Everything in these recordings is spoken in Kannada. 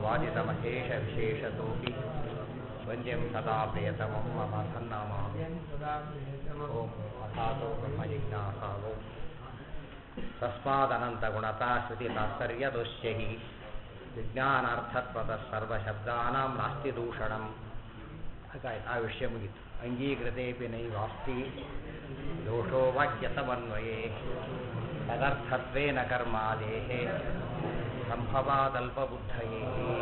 वादितमशेषविशेषतोऽपि वन्द्यं सदा प्रियतमं मम सन्नामामि ॐ अथातो ब्रह्मजिज्ञासावौ तस्मादनन्तगुणता श्रुतितात्पर्यदोष्यैः ವಿಜ್ಞಾನಾರ್ಥತ್ವದ ಸರ್ವಶಬ್ದಾನಾಂ ನಾಸ್ತಿ ದೂಷಣಂ ಹಾಗಾಯ್ತು ಆ ವಿಷಯ ಮುಗಿತು ಅಂಗೀಕೃತೇಪಿ ನೈವಾಸ್ತಿ ದೋಷೋ ವಾಕ್ಯತಮನ್ವಯೇ ತದರ್ಥತ್ವೇನ ಕರ್ಮಾದೇಹೇ ಸಂಭವಾದಲ್ಪಬುದ್ಧಯೇ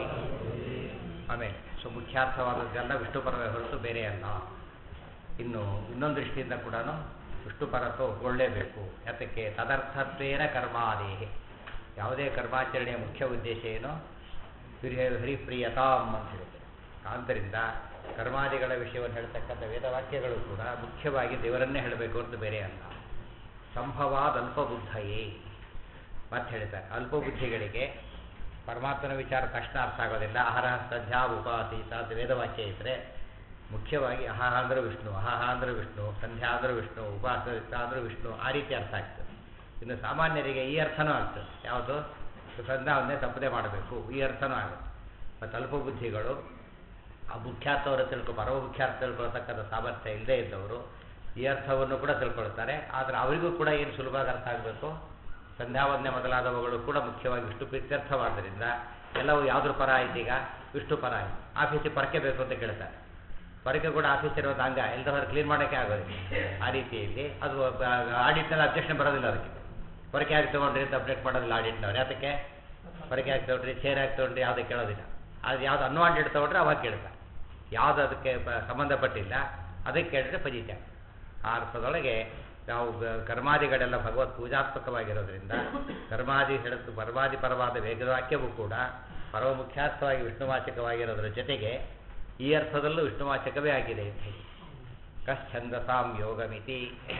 ಆಮೇಲೆ ಸೊ ಮುಖ್ಯಾರ್ಥವಾದದ್ದೆಲ್ಲ ವಿಷ್ಣುಪರವೇ ಹೊರತು ಬೇರೆ ಅಲ್ಲ ಇನ್ನು ಇನ್ನೊಂದು ದೃಷ್ಟಿಯಿಂದ ಕೂಡ ವಿಷ್ಣುಪರತ್ವ ಒಪ್ಕೊಳ್ಳೇಬೇಕು ಯಾತಕ್ಕೆ ತದರ್ಥತ್ವೇನ ಕರ್ಮಾದೇಹೆ ಯಾವುದೇ ಕರ್ಮಾಚರಣೆಯ ಮುಖ್ಯ ಉದ್ದೇಶ ಏನು ಹಿರಿಯ ಹರಿಪ್ರಿಯತಾಮ್ ಅಂತ ಹೇಳುತ್ತೆ ಆದ್ದರಿಂದ ಕರ್ಮಾದಿಗಳ ವಿಷಯವನ್ನು ಹೇಳ್ತಕ್ಕಂಥ ವೇದವಾಕ್ಯಗಳು ಕೂಡ ಮುಖ್ಯವಾಗಿ ದೇವರನ್ನೇ ಹೇಳಬೇಕು ಅಂತ ಬೇರೆ ಅಲ್ಲ ಸಂಭವಾದ ಅಲ್ಪಬುದ್ಧಯೇ ಮತ್ತೆ ಹೇಳ್ತಾರೆ ಅಲ್ಪಬುದ್ಧಿಗಳಿಗೆ ಪರಮಾತ್ಮನ ವಿಚಾರ ತಕ್ಷಣ ಅರ್ಥ ಆಗೋದಿಲ್ಲ ಆಹಾರ ಸಂಧ್ಯಾ ಉಪಾಸೀತ ಅಂತ ವೇದವಾಕ್ಯ ಇದ್ದರೆ ಮುಖ್ಯವಾಗಿ ಅಹಾರ ಅಂದ್ರೆ ವಿಷ್ಣು ಅಹಾಹ ಅಂದ್ರೆ ವಿಷ್ಣು ಸಂಧ್ಯಾ ಅಂದ್ರೆ ವಿಷ್ಣು ಉಪಾಸ ಅಂದ್ರೆ ವಿಷ್ಣು ಆ ರೀತಿ ಅರ್ಥ ಆಗ್ತದೆ ಇನ್ನು ಸಾಮಾನ್ಯರಿಗೆ ಈ ಅರ್ಥನೂ ಆಗ್ತದೆ ಯಾವುದು ಸಂಧ್ಯಾವನ್ನೇ ತಪ್ಪದೆ ಮಾಡಬೇಕು ಈ ಅರ್ಥನೂ ಆಗುತ್ತೆ ಮತ್ತು ಅಲ್ಪಬುದ್ಧಿಗಳು ಆ ಮುಖ್ಯಾರ್ಥವನ್ನು ತಿಳ್ಕೊ ಪರಮ ಮುಖ್ಯಾರ್ಥ ತಿಳ್ಕೊಳ್ತಕ್ಕಂಥ ಸಾಮರ್ಥ್ಯ ಇಲ್ಲದೇ ಇದ್ದವರು ಈ ಅರ್ಥವನ್ನು ಕೂಡ ತಿಳ್ಕೊಳ್ತಾರೆ ಆದರೆ ಅವರಿಗೂ ಕೂಡ ಏನು ಸುಲಭವಾಗಿ ಅರ್ಥ ಆಗಬೇಕು ಸಂಧ್ಯಾವಂದನೆ ಮೊದಲಾದವುಗಳು ಕೂಡ ಮುಖ್ಯವಾಗಿ ವಿಷ್ಣು ಪ್ರೀತ್ಯರ್ಥವಾದ್ದರಿಂದ ಎಲ್ಲವೂ ಯಾವುದ್ರ ಪರ ಆಯ್ತು ಈಗ ವಿಷ್ಣು ಪರ ಆಯ್ತು ಆಫೀಸಿಗೆ ಪರಕೆ ಬೇಕು ಅಂತ ಕೇಳ್ತಾರೆ ಪರಕೆ ಕೂಡ ಆಫೀಸ್ ಇರೋದು ಹಂಗ ಎಲ್ಲದವ್ರು ಕ್ಲೀನ್ ಮಾಡೋಕ್ಕೆ ಆಗೋದಿಲ್ಲ ಆ ರೀತಿಯಲ್ಲಿ ಅದು ಆಡಿಟ್ನಲ್ಲಿ ಅಬ್ಜೆಕ್ಷನ್ ಬರೋದಿಲ್ಲ ಅದಕ್ಕೆ ಪೊರಕೆ ಹಾಕಿ ತೊಗೊಂಡ್ರಿ ಅಂತ ಅಪ್ಡೇಟ್ ಮಾಡೋದಿಲ್ಲ ಆಡಿಟ್ನವ್ರು ಯಾತಕ್ಕೆ ಪೊರಕೆ ಹಾಕಿ ತೊಗೊಂಡ್ರಿ ಚೇರ್ ಹಾಕಿ ತೊಗೊಂಡ್ರಿ ಯಾವುದಕ್ಕೆ ಕೇಳೋದಿಲ್ಲ ಅದು ಯಾವ್ದು ಅನ್ವಾಂಟೆಡ್ ತೊಗೊಂಡ್ರೆ ಅವಾಗ ಕೇಳ್ತಾರೆ ಯಾವುದು ಅದಕ್ಕೆ ಸಂಬಂಧಪಟ್ಟಿಲ್ಲ ಅದಕ್ಕೆ ಕೇಳಿದ್ರೆ ಫಜಿತ ಆ ಅರ್ಥದೊಳಗೆ ನಾವು ಕರ್ಮಾದಿಗಳೆಲ್ಲ ಭಗವತ್ ಪೂಜಾತ್ಮಕವಾಗಿರೋದ್ರಿಂದ ಕರ್ಮಾದಿ ಹೇಳುತ್ತು ಪರಮಾದಿ ಪರವಾದ ವೇಗವಾಕ್ಯವೂ ಕೂಡ ಪರಮ ಮುಖ್ಯಾರ್ಥವಾಗಿ ವಿಷ್ಣುವಾಚಕವಾಗಿರೋದ್ರ ಜೊತೆಗೆ ಈ ಅರ್ಥದಲ್ಲೂ ವಿಷ್ಣುವಾಚಕವೇ ಆಗಿದೆ ಅಂತ ಹೇಳಿ ಕಶ್ಚಂದಸಾಂ ಯೋಗಮಿತಿ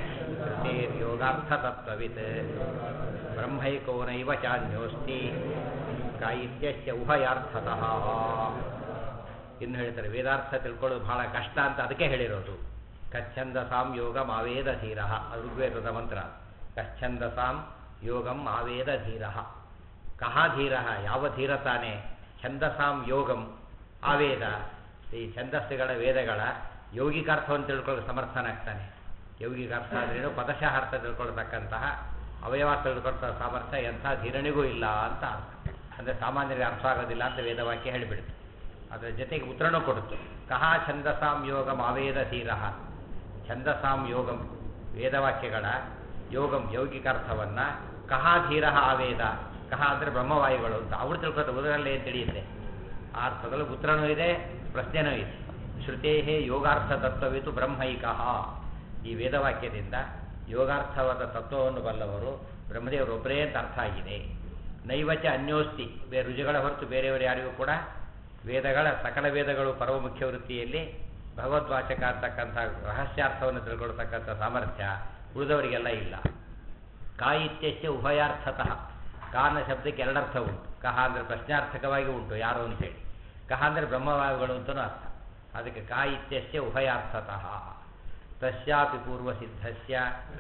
ಯೋಗಾರ್ಥತತ್ವವಿತ್ ಬ್ರಹ್ಮೈಕೋನೈವ ಚಾನ್ಯೋಸ್ತಿ ಕಾಯಿತ್ಯಸ್ಯ ಉಭಯಾರ್ಥತಃ ಇನ್ನು ಹೇಳ್ತಾರೆ ವೇದಾರ್ಥ ತಿಳ್ಕೊಳ್ಳೋದು ಬಹಳ ಕಷ್ಟ ಅಂತ ಅದಕ್ಕೆ ಹೇಳಿರೋದು ಕಚ್ಛಂದಸಾಂ ಯೋಗಂ ಆವೇದ ಧೀರ ಋಗ್ವೇದದ ಮಂತ್ರ ಕಚ್ಛಂದಸಾಂ ಯೋಗಂ ಆವೇದ ಧೀರ ಕಹ ಧೀರ ಯಾವ ಧೀರ ತಾನೆ ಛಂದಸಾಂ ಯೋಗಂ ಆವೇದ ಈ ಛಂದಸ್ಸುಗಳ ವೇದಗಳ ಯೌಗಿಕಾರ್ಥವನ್ನು ತಿಳ್ಕೊಳ್ಳೋ ಸಮರ್ಥನಾಗ್ತಾನೆ ಯೌಗಿಕಾರ್ಥ ಅಂದ್ರೇನು ಪದಶಃ ಅರ್ಥ ತಿಳ್ಕೊಳ್ತಕ್ಕಂತಹ ಅವಯವ ತಿಳ್ಕೊಳ್ತ ಸಾಮರ್ಥ್ಯ ಎಂಥ ಧೀರಣಿಗೂ ಇಲ್ಲ ಅಂತ ಅರ್ಥ ಅಂದರೆ ಸಾಮಾನ್ಯರಿಗೆ ಅರ್ಥ ಆಗೋದಿಲ್ಲ ಅಂತ ವೇದವಾಕ್ಯ ಹೇಳಿಬಿಡ್ತು ಅದರ ಜೊತೆಗೆ ಉತ್ತರನೂ ಕೊಡ್ತು ಕಹ ಛಂದಸಾಂ ಯೋಗಂ ಆವೇದ ಧೀರ ಛಂದಸಾಂ ಯೋಗಂ ವೇದವಾಕ್ಯಗಳ ಯೋಗಂ ಯೌಗಿಕಾರ್ಥವನ್ನು ಕಹ ಧೀರ ಆವೇದ ಕಹ ಅಂದರೆ ಬ್ರಹ್ಮವಾಯುಗಳು ಅಂತ ಅವ್ರು ತಿಳ್ಕೊತ ಉದರಲ್ಲಿ ಏನು ತಿಳಿಯುತ್ತೆ ಆ ಅರ್ಥದಲ್ಲಿ ಉತ್ತರನೂ ಇದೆ ಪ್ರಶ್ನೆನೂ ಇದೆ ಶ್ರುತೇ ಯೋಗಾರ್ಥ ತತ್ವವಿತು ಬ್ರಹ್ಮೈಕಃ ಈ ವೇದವಾಕ್ಯದಿಂದ ಯೋಗಾರ್ಥವಾದ ತತ್ವವನ್ನು ಬಲ್ಲವರು ಬ್ರಹ್ಮದೇವರೊಬ್ಬರೇ ಅಂತ ಅರ್ಥ ಆಗಿದೆ ನೈವಚ ಅನ್ಯೋಸ್ತಿ ಬೇರೆ ರುಜುಗಳ ಹೊರತು ಬೇರೆಯವರು ಯಾರಿಗೂ ಕೂಡ ವೇದಗಳ ಸಕಲ ವೇದಗಳು ಪರಮ ಮುಖ್ಯ ವೃತ್ತಿಯಲ್ಲಿ ಭಗವದ್ವಾಚಕ ಅಂತಕ್ಕಂಥ ರಹಸ್ಯಾರ್ಥವನ್ನು ತಿಳ್ಕೊಳ್ತಕ್ಕಂಥ ಸಾಮರ್ಥ್ಯ ಉಳಿದವರಿಗೆಲ್ಲ ಇಲ್ಲ ಕಾಯಿತ್ಯಸ್ಯ ಉಭಯಾರ್ಥತಃ ಕಾರಣ ಶಬ್ದಕ್ಕೆ ಎರಡರ್ಥ ಉಂಟು ಕಹ ಅಂದರೆ ಪ್ರಶ್ನಾರ್ಥಕವಾಗಿ ಉಂಟು ಯಾರು ಅಂತೇಳಿ ಕಹ ಅಂದರೆ ಬ್ರಹ್ಮವಾಯುಗಳು ಅಂತಲೂ ಅರ್ಥ ಅದಕ್ಕೆ ಕಾಯಿತ್ಯಸ್ಯ ಉಭಯಾರ್ಥತಃ ತಸ್ಯಾಪಿ ಪೂರ್ವಸಿದ್ಧಸ್ಯ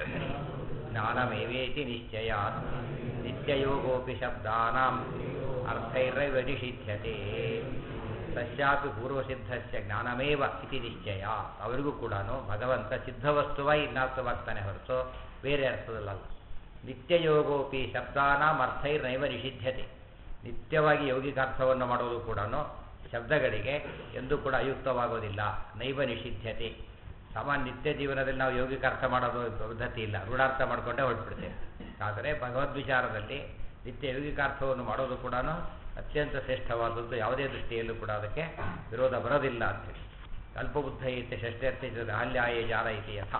ಜ್ಞಾನಮೇವೇತಿ ನಿಶ್ಚಯ ನಿತ್ಯಯೋಗೋಪಿ ಶಬ್ದಾನಾಂ ಅರ್ಥೈರೈವ ನಿಷಿಧ್ಯತೆ ತಸ್ಯಾಪಿ ಪೂರ್ವಸಿದ್ಧಸ್ಯ ಜ್ಞಾನಮೇವ ಇತಿ ನಿಶ್ಚಯ ಅವರಿಗೂ ಕೂಡ ಭಗವಂತ ಸಿದ್ಧವಸ್ತುವಾಗಿ ಇನ್ನಾರ್ಥವಾಗ್ತಾನೆ ಹೊರತು ಬೇರೆ ಅರ್ಥದಲ್ಲ ನಿತ್ಯಯೋಗೋಪಿ ಶಬ್ದಾನಾಂ ಅರ್ಥೈರ್ನೈವ ನಿಷಿಧ್ಯತೆ ನಿತ್ಯವಾಗಿ ಯೌಗಿಕಾರ್ಥವನ್ನು ಮಾಡೋದು ಕೂಡ ಶಬ್ದಗಳಿಗೆ ಎಂದೂ ಕೂಡ ಅಯುಕ್ತವಾಗೋದಿಲ್ಲ ನೈವ ನಿಷಿದ್ಧತೆ ಸಾಮಾನ್ಯ ನಿತ್ಯ ಜೀವನದಲ್ಲಿ ನಾವು ಯೌಗಿಕ ಅರ್ಥ ಮಾಡೋದು ಪದ್ಧತಿ ಇಲ್ಲ ರೂಢಾರ್ಥ ಮಾಡಿಕೊಂಡೇ ಹೊರಟ್ಬಿಡ್ತೇವೆ ಆದರೆ ಭಗವದ್ ವಿಚಾರದಲ್ಲಿ ನಿತ್ಯ ಯೌಗಿಕಾರ್ಥವನ್ನು ಮಾಡೋದು ಕೂಡ ಅತ್ಯಂತ ಶ್ರೇಷ್ಠವಾದದ್ದು ಯಾವುದೇ ದೃಷ್ಟಿಯಲ್ಲೂ ಕೂಡ ಅದಕ್ಕೆ ವಿರೋಧ ಬರೋದಿಲ್ಲ ಅಂತೇಳಿ ಅಲ್ಪಬುದ್ಧ ಇತ್ಯ ಷಷ್ಠರ್ಥಿ ಅಲ್ಯಾಯ ಜಾಲ ಇತಿ ಯಥ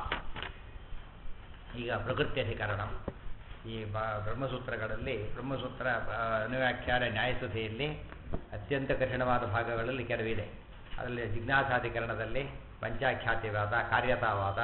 ಈಗ ಪ್ರಕೃತಿ ಅಧಿಕರಣ ಈ ಬ ಬ್ರಹ್ಮಸೂತ್ರಗಳಲ್ಲಿ ಬ್ರಹ್ಮಸೂತ್ರ ಅನುವ್ಯಾಖ್ಯಾನ ನ್ಯಾಯಸುಧಿಯಲ್ಲಿ ಅತ್ಯಂತ ಕಠಿಣವಾದ ಭಾಗಗಳಲ್ಲಿ ಕೆಲವಿದೆ ಅದರಲ್ಲಿ ಜಿಜ್ಞಾಸಾಧಿಕರಣದಲ್ಲಿ ಪಂಚಾಖ್ಯಾತಿವಾದ ಕಾರ್ಯತಾವಾದ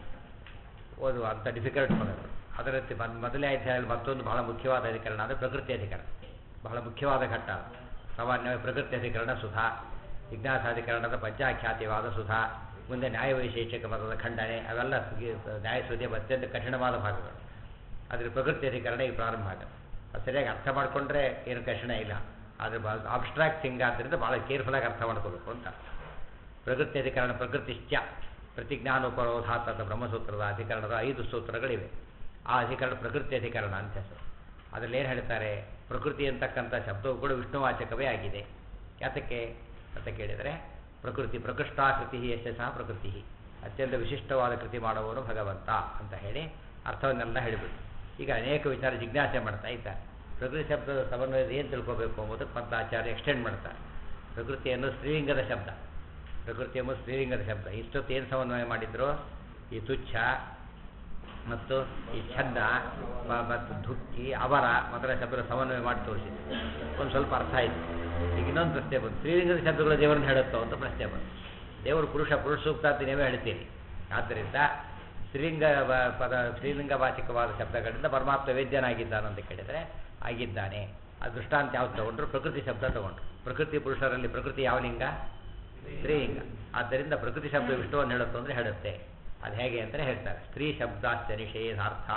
ಓದುವ ಅಂಥ ಡಿಫಿಕಲ್ಟ್ ಪದಗಳು ಅದರಂತೆ ಮೊದಲನೇ ಅಧ್ಯಾಯದಲ್ಲಿ ಮತ್ತೊಂದು ಬಹಳ ಮುಖ್ಯವಾದ ಅಧಿಕರಣ ಅಂದರೆ ಪ್ರಕೃತಿ ಅಧಿಕರಣ ಬಹಳ ಮುಖ್ಯವಾದ ಘಟ್ಟ ಸಾಮಾನ್ಯವಾಗಿ ಪ್ರಕೃತಿ ಅಧಿಕರಣ ಸುಧಾ ಜಿಜ್ಞಾಸಾಧಿಕರಣದ ಪಂಚಾಖ್ಯಾತಿವಾದ ಸುಧಾ ಮುಂದೆ ನ್ಯಾಯವೈಶೇಷಿಕ ಪದದ ಖಂಡನೆ ಅವೆಲ್ಲ ನ್ಯಾಯಸುಧಿಯ ಅತ್ಯಂತ ಕಠಿಣವಾದ ಭಾಗಗಳು ಅದರ ಪ್ರಕೃತಿ ಅಧಿಕರಣ ಈ ಪ್ರಾರಂಭ ಆಗುತ್ತೆ ಅದು ಸರಿಯಾಗಿ ಅರ್ಥ ಮಾಡಿಕೊಂಡ್ರೆ ಏನು ಕಠಿಣ ಇಲ್ಲ ಆದರೆ ಅಬ್ಸ್ಟ್ರಾಕ್ಟ್ ಥಿಂಗ್ ಆದ್ದರಿಂದ ಭಾಳ ಕೇರ್ಫುಲ್ಲಾಗಿ ಅರ್ಥ ಮಾಡ್ಕೋಬೇಕು ಅಂತ ಪ್ರಕೃತಿ ಅಧಿಕರಣ ಪ್ರಕೃತಿಶ್ಚ ಪ್ರತಿಜ್ಞಾನೋಪರೋಧಾತ್ ಅಂತ ಬ್ರಹ್ಮಸೂತ್ರದ ಅಧಿಕರಣದ ಐದು ಸೂತ್ರಗಳಿವೆ ಆ ಅಧಿಕರಣ ಪ್ರಕೃತಿ ಅಧಿಕರಣ ಅಂತ ಹೆಸರು ಅದರಲ್ಲಿ ಏನು ಹೇಳ್ತಾರೆ ಪ್ರಕೃತಿ ಅಂತಕ್ಕಂಥ ಶಬ್ದವು ಕೂಡ ವಿಷ್ಣುವಾಚಕವೇ ಆಗಿದೆ ಯಾತಕ್ಕೆ ಅಂತ ಕೇಳಿದರೆ ಪ್ರಕೃತಿ ಪ್ರಕೃಷ್ಟಾಕೃತಿ ಯಶ ಸಹ ಪ್ರಕೃತಿ ಅತ್ಯಂತ ವಿಶಿಷ್ಟವಾದ ಕೃತಿ ಮಾಡುವವನು ಭಗವಂತ ಅಂತ ಹೇಳಿ ಅರ್ಥವನ್ನೆಲ್ಲ ಹೇಳಿಬಿಟ್ಟು ಈಗ ಅನೇಕ ವಿಚಾರ ಜಿಜ್ಞಾಸೆ ಮಾಡ್ತಾ ಇದ್ದಾರೆ ಪ್ರಕೃತಿ ಶಬ್ದದ ಸಮನ್ವಯದ ಏನು ತಿಳ್ಕೋಬೇಕು ಎಂಬುದಕ್ಕೆ ಮತ್ತು ಆಚಾರ್ಯ ಎಕ್ಸ್ಟೆಂಡ್ ಮಾಡ್ತಾರೆ ಪ್ರಕೃತಿಯನ್ನು ಸ್ತ್ರೀಲಿಂಗದ ಶಬ್ದ ಪ್ರಕೃತಿ ಎಂಬುದು ಸ್ತ್ರೀಲಿಂಗದ ಶಬ್ದ ಇಷ್ಟೊತ್ತು ಏನು ಸಮನ್ವಯ ಮಾಡಿದ್ರು ಈ ತುಚ್ಛ ಮತ್ತು ಈ ಛಂದ ಮ- ಮತ್ತು ಧುಕ್ಕಿ ಅವರ ಮೊದಲ ಶಬ್ದದ ಸಮನ್ವಯ ಮಾಡಿ ತೋರಿಸಿದ್ರು ಒಂದು ಸ್ವಲ್ಪ ಅರ್ಥ ಆಯಿತು ಈಗ ಇನ್ನೊಂದು ಪ್ರಶ್ನೆ ಬಂತು ಸ್ತ್ರೀಲಿಂಗದ ಶಬ್ದಗಳು ದೇವರನ್ನು ಹೇಳುತ್ತೋ ಅಂತ ಪ್ರಶ್ನೆ ಬಂತು ದೇವರು ಪುರುಷ ಪುರುಷ ಸೂಕ್ತ ಅಂತ ನೀವೇ ಹೇಳ್ತೀರಿ ಆದ್ದರಿಂದ ಸ್ತ್ರೀಲಿಂಗ ವ- ಪದ ಸ್ತ್ರೀಲಿಂಗ ವಾಚಿಕವಾದ ಶಬ್ದಗಳಿಂದ ಪರಮಾತ್ಮ ವೇದ್ಯನಾಗಿದ್ದಾನಂತ ಕೇಳಿದರೆ ಆಗಿದ್ದಾನೆ ಆ ದೃಷ್ಟಾಂತ ಯಾವ್ದು ತಗೊಂಡ್ರು ಪ್ರಕೃತಿ ಶಬ್ದ ತಗೊಂಡ್ರು ಪ್ರಕೃತಿ ಪುರುಷರಲ್ಲಿ ಪ್ರಕೃತಿ ಯಾವ ಲಿಂಗ ಸ್ತ್ರೀಲಿಂಗ ಆದ್ದರಿಂದ ಪ್ರಕೃತಿ ಶಬ್ದ ವಿಷ್ಣುವನ್ನು ಹೇಳುತ್ತೋ ಅಂದರೆ ಹೇಳುತ್ತೆ ಅದು ಹೇಗೆ ಅಂತ ಹೇಳ್ತಾರೆ ಸ್ತ್ರೀ ಶಬ್ದಾಶ್ಚ ನಿಷೇಧಾರ್ಥಾ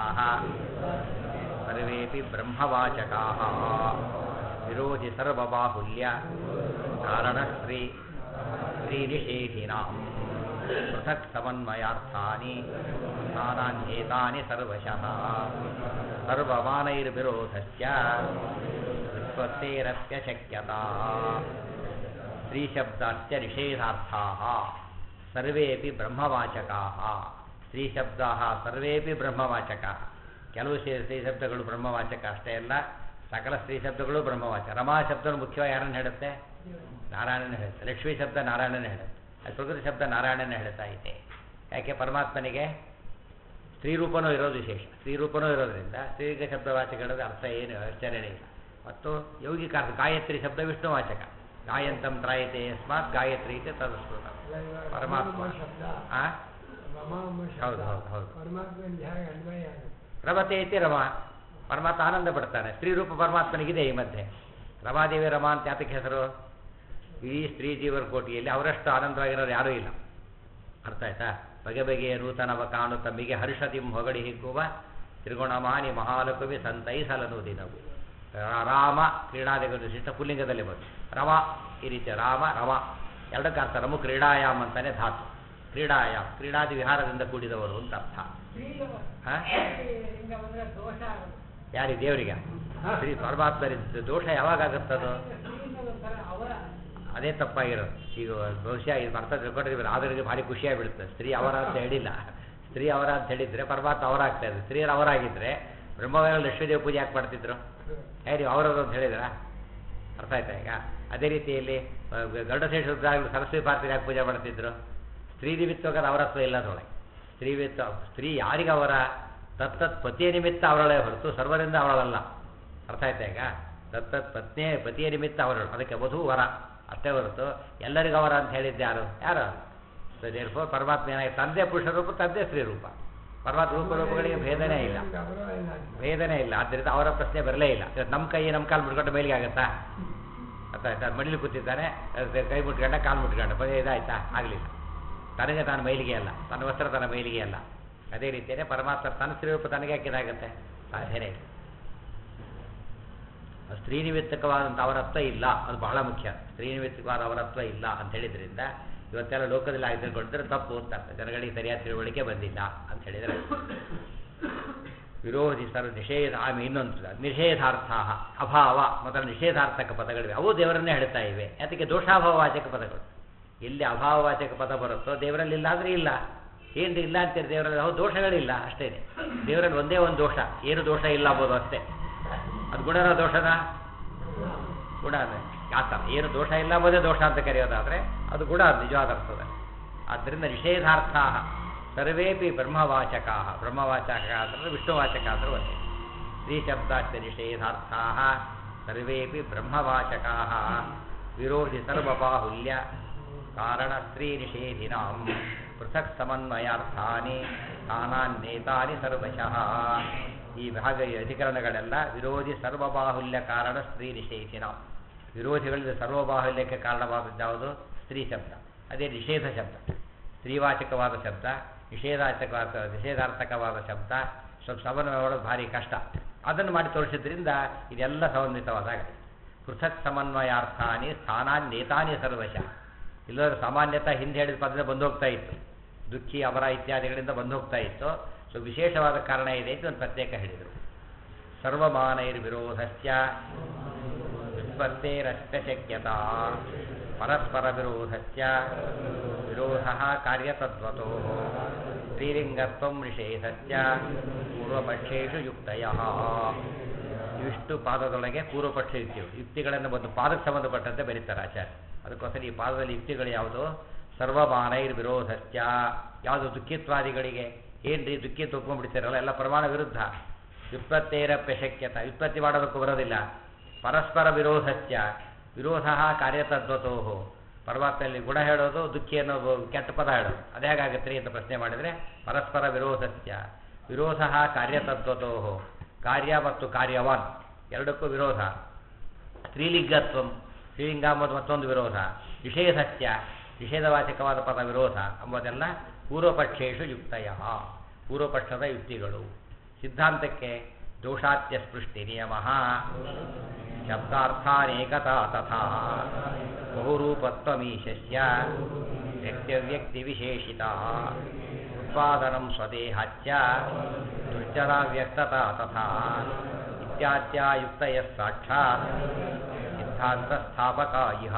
ಸರ್ವೇಪಿ ಬ್ರಹ್ಮವಾಚಕಾ ವಿರೋಧಿ ಸರ್ವಬಾಹುಲ್ಯ ಕಾರಣ ಸ್ತ್ರೀ ಸ್ತ್ರೀ ನಿಷೇಧಿನಾಂ ಪೃಥಕ್ ಸಮನ್ವಯಾರ್ಥಾನಿ ನಾನಾನ್ಯೇತಾನಿ ಸರ್ವಶಃ ಸರ್ವಮಾನೈರ್ವಿರೋಧಶ್ಚ ವ್ಯುತ್ಪತ್ತೇರಸ್ಯ ಶಕ್ಯತಾ ಸ್ತ್ರೀಶಬ್ದಾಶ್ಚ ನಿಷೇಧಾರ್ಥಾः ಸರ್ವೇಪಿ ಬ್ರಹ್ಮವಾಚಕಾः ಸ್ತ್ರೀಶಬ್ದಾः ಸರ್ವೇಪಿ ಬ್ರಹ್ಮವಾಚಕಾः ಕೆಲವು ಸ್ತ್ರೀ ಸ್ತ್ರೀ ಶಬ್ದಗಳು ಬ್ರಹ್ಮವಾಚಕ ಅಷ್ಟೇ ಅಲ್ಲ ಸಕಲ ಸ್ತ್ರೀ ಶಬ್ದಗಳು ಬ್ರಹ್ಮವಾಚಕ ರಮಾ ಶಬ್ದ ಮುಖ್ಯವಾಗಿ ಯಾರನ್ನು ಹೇಳುತ್ತೆ ನಾರಾಯಣನ ಹೇಳುತ್ತೆ ಲಕ್ಷ್ಮೀ ಶಬ್ದ ನಾರಾಯಣನ ಹೇಳುತ್ತೆ ಅದು ಪ್ರಕೃತಿ ಶಬ್ದ ನಾರಾಯಣನ ಹೇಳ್ತಾ ಇದೆ ಯಾಕೆ ಪರಮಾತ್ಮನಿಗೆ ಸ್ತ್ರೀರೂಪನೂ ಇರೋದು ವಿಶೇಷ ಸ್ತ್ರೀರೂಪನೂ ಇರೋದ್ರಿಂದ ಸ್ತ್ರೀಲಿಂಗ ಶಬ್ದವಾಚಕಗಳ ಅರ್ಥ ಏನು ಆಶ್ಚರ್ಯನೇ ಇಲ್ಲ ಮತ್ತು ಯೌಗಿಕ ಅರ್ಥ ಗಾಯತ್ರಿ ಶಬ್ದ ವಿಷ್ಣುವಾಚಕ ಗಾಯಂತಂ ತ್ರಾಯತೆ ಯಸ್ಮಾತ್ ಗಾಯತ್ರಿ ಇದೆ ತದಸ್ಮೃತ ಪರಮಾತ್ಮ ಆ ಹೌದು ಹೌದು ಹೌದು ಪರಮಾತ್ಮನ ಹೇಗೆ ಅನ್ವಯ ಆಗುತ್ತೆ ರಮತೆ ಇತಿ ರಮ ಪರಮಾತ್ಮ ಆನಂದ ಪಡ್ತಾನೆ ಸ್ತ್ರೀರೂಪ ಪರಮಾತ್ಮನಿಗಿದೆ ಈ ಮಧ್ಯೆ ರಮಾದೇವಿ ರಮ ಅಂತ ಯಾತಕ್ಕೆ ಹೆಸರು ಇಡೀ ಸ್ತ್ರೀ ಜೀವರ ಕೋಟಿಯಲ್ಲಿ ಅವರಷ್ಟು ಆನಂದವಾಗಿರೋರು ಯಾರೂ ಇಲ್ಲ ಅರ್ಥ ಆಯ್ತಾ ಬಗೆ ಬಗೆಯ ನೂತನವ ಕಾಣು ತಮ್ಮಿಗೆ ಹರ್ಷದಿಂ ಹೊಗಡಿ ಹಿಗ್ಗುವ ತ್ರಿಗುಣಮಾನಿ ಮಹಾಲಕುವಿ ಸಂತೈಸಲನು ದಿನವು ರಾಮ ಕ್ರೀಡಾದಿಗಳು ಶಿಷ್ಟ ಪುಲ್ಲಿಂಗದಲ್ಲಿ ಬಂತು ರಮ ಈ ರೀತಿ ರಾಮ ರಮ ಎರಡಕ್ಕೆ ಅರ್ಥ ರಮು ಕ್ರೀಡಾಯಾಮ್ ಅಂತಾನೆ ಧಾತು ಕ್ರೀಡಾಯಾಮ್ ಕ್ರೀಡಾದಿ ವಿಹಾರದಿಂದ ಕೂಡಿದವರು ಅಂತ ಅರ್ಥ ಹಾ? ಹಿಂಗ ಬಂದ್ರೆ ದೋಷ ಆಗುತ್ತೆ ಯಾರಿಗೆ ದೇವರಿಗೆ ಶ್ರೀ ಪರಮಾತ್ಮರಿದ್ದ ದೋಷ ಯಾವಾಗ ಆಗುತ್ತದು ಸ್ತ್ರೀಲಿಂಗದ ಒಂಥರ ಅವರ ಅದೇ ತಪ್ಪಾಗಿರೋದು ಈಗ ಬಹುಶಃ ಇದು ಅರ್ಥ ತಿಳ್ಕೊಂಡ್ರೆ ಆದರಿಗೆ ಭಾರಿ ಖುಷಿಯಾಗಿ ಬೀಳುತ್ತೆ ಸ್ತ್ರೀ ಅವರ ಅಂತ ಹೇಳಿಲ್ಲ ಸ್ತ್ರೀ ಅವರ ಅಂತ ಹೇಳಿದ್ರೆ ಪರಮಾತ್ಮ ಅವರಾಗ್ತಾ ಇದೆ ಸ್ತ್ರೀಯರು ಅವರಾಗಿದ್ದರೆ ಬ್ರಹ್ಮವೇನ ಲಕ್ಷ್ಮೀದೇವಿ ಪೂಜೆ ಯಾಕೆ ಮಾಡ್ತಿದ್ರು ಹೇಳಿ ಅವರವರು ಅಂತ ಹೇಳಿದ್ರ ಅರ್ಥ ಆಯ್ತಾ ಈಗ ಅದೇ ರೀತಿಯಲ್ಲಿ ಆ, ಗರುಡಶೇಷ ರುದ್ರಾಗಲು ಸರಸ್ವತಿ ಭಾರತಿ ಯಾಕೆ ಪೂಜೆ ಮಾಡ್ತಿದ್ರು ಸ್ತ್ರೀ ನಿಮಿತ್ತವಾಗದ ಅವರತ್ವ ಇಲ್ಲ ಅದರೊಳಗೆ ಸ್ತ್ರೀ ನಿಮಿತ್ತ ಸ್ತ್ರೀ ಯಾರಿಗೆ ಅವರ ತತ್ತತ್ ಪತಿಯ ನಿಮಿತ್ತ ಅವರೊಳಗೆ ಹೊರತು ಸರ್ವರಿಂದ ಅವಳಲ್ಲ ಅರ್ಥ ಆಯ್ತಾ ಈಗ ತತ್ತತ್ ಪತ್ನಿಯ ಪತಿಯ ನಿಮಿತ್ತ ಅವರಳು ಅದಕ್ಕೆ ವಧು ವರ ಅಷ್ಟೇ ಹೊರತು ಎಲ್ಲರಿಗೂ ಅವರ ಅಂತ ಹೇಳಿದ್ದು ಯಾರು ಯಾರು ಸೊ ದೇರ್ಫೋರ್ ಪರಮಾತ್ಮ ಏನಾಗಿ ತಂದೆ ಪುರುಷ ರೂಪ ತಂದೆ ಸ್ತ್ರೀ ರೂಪ ಪರಮಾತ್ಮ ರೂಪ ರೂಪಗಳಿಗೆ ಭೇದನೇ ಇಲ್ಲ ಗೌರವ ಇಲ್ಲ ಭೇದನೇ ಇಲ್ಲ ಆದ್ದರಿಂದ ಅವರ ಪ್ರಶ್ನೆ ಬರಲೇ ಇಲ್ಲ ಇವತ್ತು ನಮ್ಮ ಕೈ ನಮ್ಮ ಕಾಲು ಮುಟ್ಕೊಂಡು ಮೇಲಿಗೆ ಆಗುತ್ತಾ ಅರ್ಥ ಆಯ್ತಾ ಮನೇಲಿ ಕೂತಿದ್ದಾನೆ ಅದೇ ಕೈ ಮುಟ್ಕೊಂಡ ಕಾಲು ಮುಟ್ಕೊಂಡ ಪದೇ ಇದಾಯ್ತಾ ಆಗಲಿಲ್ಲ ತನಗೆ ತಾನು ಮೈಲಿಗೆ ಅಲ್ಲ ತನ್ನ ವಸ್ತ್ರ ತನ್ನ ಮೈಲಿಗೆ ಅಲ್ಲ ಅದೇ ರೀತಿಯೇ ಪರಮಾತ್ಮ ತನ್ನ ಸ್ತ್ರೀರೂಪ ತನಗೆ ಹಾಕಿದಾಗತ್ತೆ ಸಾಧ್ಯನೇ ಇಲ್ಲ ಸ್ತ್ರೀ ನಿಮಿತ್ತಕವಾದಂಥ ಅವರತ್ವ ಇಲ್ಲ ಅದು ಬಹಳ ಮುಖ್ಯ ಸ್ತ್ರೀ ನಿಮಿತ್ತಕವಾದ ಅವರತ್ವ ಇಲ್ಲ ಅಂತ ಹೇಳಿದ್ರಿಂದ ಇವತ್ತೆಲ್ಲ ಲೋಕದಲ್ಲಿ ಆಗಿದ್ದರೆ ತಪ್ಪು ಅಂತ ಅರ್ಥ. ಜನಗಳಿಗೆ ಸರಿಯಾದ ತಿಳುವಳಿಕೆ ಬಂದಿಲ್ಲ ಅಂತ ಹೇಳಿದರೆ ವಿರೋಧಿ ಸರ್ವ ನಿಷೇಧ ಆಮೇಲೆ ಇನ್ನೊಂದು ನಿಷೇಧಾರ್ಥ ಅಭಾವ ಮೊದಲ ನಿಷೇಧಾರ್ಥಕ ಪದಗಳಿವೆ ಅವು ದೇವರನ್ನೇ ಹೇಳ್ತಾ ಇವೆ ಅದಕ್ಕೆ ದೋಷಾಭಾವವಾಚಕ ಪದಗಳು ಎಲ್ಲಿ ಅಭಾವವಾಚಕ ಪದ ಬರುತ್ತೋ ದೇವರಲ್ಲಿ ಇಲ್ಲ ಅಂದರೆ ಇಲ್ಲ ಏನು ಇಲ್ಲ ಅಂತೀರಿ ದೇವರಲ್ಲಿ ಅವು ದೋಷಗಳಿಲ್ಲ ಅಷ್ಟೇ ದೇವರಲ್ಲಿ ಒಂದೇ ಒಂದು ದೋಷ ಏನು ದೋಷ ಇಲ್ಲ ಅಂಬೋದು ಅಷ್ಟೇ ಅದು ಗುಣನ ದೋಷನ ಗುಣ ಅದೇ ಆತ ಏನು ದೋಷ ಇಲ್ಲ ಎಂಬುದೇ ದೋಷ ಅಂತ ಕರೆಯೋದಾದರೆ ಅದು ಗುಣ ಅದು ನಿಜವಾದ ಅರ್ಥದಲ್ಲಿ ಆದ್ದರಿಂದ ನಿಷೇಧಾರ್ಥ ಸರ್ವೇಪಿ ಬ್ರಹ್ಮವಾಚಕಾ ಬ್ರಹ್ಮವಾಚಕ ಅಂದರೆ ವಿಷ್ಣುವಾಚಕ ಅಂದ್ರೆ ಒಂದೇ ಸ್ತ್ರೀ ಶಬ್ದಾಶ್ಚ ನಿಷೇಧಾರ್ಥಾ ಸರ್ವೇಪಿ ಬ್ರಹ್ಮವಾಚಕಾ ವಿರೋಧಿ ಸರ್ವಬಾಹುಲ್ಯ ಕಾರಣ ಸ್ತ್ರೀ ನಿಷೇಧಿನಾಂ ಪೃಥಕ್ ಸಮನ್ವಯಾರ್ಥಾನಿ ತಾನಾನ್ನೇತಾನಿ ಸರ್ವಶಃ ಈ ಭಾಗ ಈ ಅಧಿಕರಣಗಳೆಲ್ಲ ವಿರೋಧಿ ಸರ್ವಬಾಹುಲ್ಯ ಕಾರಣ ಸ್ತ್ರೀ ನಿಷೇಧಿನ ವಿರೋಧಿಗಳಿಂದ ಸರ್ವಬಾಹುಲ್ಯಕ್ಕೆ ಕಾರಣವಾದದ್ದು ಯಾವುದು ಸ್ತ್ರೀ ಶಬ್ದ ಅದೇ ನಿಷೇಧ ಶಬ್ದ ಸ್ತ್ರೀವಾಚಕವಾದ ಶಬ್ದ ನಿಷೇಧಾಚಕವಾದ ನಿಷೇಧಾರ್ಥಕವಾದ ಶಬ್ದ ಸ್ವಲ್ಪ ಸಮನ್ವಯ ಮಾಡೋದು ಭಾರಿ ಕಷ್ಟ ಅದನ್ನು ಮಾಡಿ ತೋರಿಸಿದ್ರಿಂದ ಇದೆಲ್ಲ ಸಮನ್ವಿತವಾದಾಗ ಪೃಥಕ್ ಸಮನ್ವಯಾರ್ಥಾನಿ ಸ್ಥಾನಾನ್ಯೇತಾನಿ ಸರ್ವಶಃ ಇಲ್ಲದ್ರೆ ಸಾಮಾನ್ಯತಃ ಹಿಂದೆ ಹೇಳಿದ ಪದದ ಬಂದು ಹೋಗ್ತಾ ಇತ್ತು ದುಃಖಿ ಅವರ ಇತ್ಯಾದಿಗಳಿಂದ ಬಂದು ಹೋಗ್ತಾ ಇತ್ತು ಸೊ ವಿಶೇಷವಾದ ಕಾರಣ ಇದೆ ಅಂತ ಒಂದು ಪ್ರತ್ಯೇಕ ಹೇಳಿದರು ಸರ್ವಮಾನೈರ್ವಿರೋಧಸ್ಯ ವ್ಯುತ್ಪತ್ತೇರಸ್ಯ ಶಕ್ಯತಾ ಪರಸ್ಪರ ವಿರೋಧಸ್ಯ ವಿರೋಧ ಕಾರ್ಯತದ್ವತೋ ಸ್ತ್ರೀಲಿಂಗತ್ವ ನಿಷೇಧಸ್ಯ ಪೂರ್ವಪಕ್ಷೇಷು ಯುಕ್ತಯ ಇವಿಷ್ಟು ಪಾದದೊಳಗೆ ಪೂರ್ವಪಕ್ಷ ಯುಕ್ತಿಗಳು ಯುಕ್ತಿಗಳನ್ನು ಬಂದು ಪಾದಕ್ಕೆ ಸಂಬಂಧಪಟ್ಟಂತೆ ಬರೀತಾರೆ ಆಚಾರ್ಯ ಅದಕ್ಕೋಸ್ಕರ ಈ ಪಾದದಲ್ಲಿ ಯುಕ್ತಿಗಳು ಯಾವುದು ಸರ್ವಮಾನೈರ್ ವಿರೋಧಸ್ಯ ಯಾವುದು ದುಃಖಿತ್ವಾದಿಗಳಿಗೆ ಏನ್ರಿ ದುಃಖಿತ್ ಒಪ್ಕೊಂಡ್ಬಿಡ್ತೀರಲ್ಲ ಎಲ್ಲ ಪ್ರಮಾಣ ವಿರುದ್ಧ ವ್ಯುತ್ಪತ್ತೇರಪ್ಯ ಶಕ್ಯತ ವ್ಯುತ್ಪತ್ತಿ ಮಾಡೋದಕ್ಕೂ ಬರೋದಿಲ್ಲ ಪರಸ್ಪರ ವಿರೋಧಸ್ಯ ವಿರೋಧ ಕಾರ್ಯತದ್ವತೋ ಪರಮಾತ್ಮಲ್ಲಿ ಗುಣ ಹೇಳೋದು ದುಃಖಿ ಅನ್ನೋದು ಕೆಟ್ಟ ಪದ ಹೇಳೋದು ಅದೇ ಹೇಗಾಗತ್ತೆ ರೀ ಅಂತ ಪ್ರಶ್ನೆ ಮಾಡಿದರೆ ಪರಸ್ಪರ ವಿರೋಧಸ್ಯ ವಿರೋಧ ಕಾರ್ಯತದ್ವತೋ ಕಾರ್ಯ ಮತ್ತು ಕಾರ್ಯವಾನ್ ಎರಡಕ್ಕೂ ವಿರೋಧ ಸ್ತ್ರೀಲಿಂಗತ್ವ ಸ್ತ್ರೀಲಿಂಗ ಎಂಬುದು ಮತ್ತೊಂದು ವಿರೋಧ ನಿಷೇಧಸ್ಯ ನಿಷೇಧವಾಚಕವಾದ ಪದ ವಿರೋಧ ಎಂಬುದೆಲ್ಲ ಪೂರ್ವಪಕ್ಷೇಶು ಯುಕ್ತಯ ಪೂರ್ವಪಕ್ಷದ ಯುಕ್ತಿಗಳು ಸಿದ್ಧಾಂತಕ್ಕೆ ದೋಷಾತ್ಯ ಸ್ಪೃಷ್ಟಿ ನಿಯಮ ಶಬ್ದಾರ್ಥಾನೇಕತಾ ತಥಾ ಬಹುರೂಪತ್ವಮೀಶಸ್ಯ ವ್ಯಕ್ತಿವ್ಯಕ್ತಿವಿಶೇಷಿತ ಉತ್ಪಾದನಂ ಸ್ವದೇಹಾಚ್ಯ ದುರ್ಜರಾವ್ಯಕ್ತತಾ ತಥಾ ಇತ್ಯಾದ್ಯಾಯುಕ್ತಯ ಸಾಕ್ಷಾತ್ ಸಿದ್ಧಾಂತ ಸ್ಥಾಪಕ ಇಹ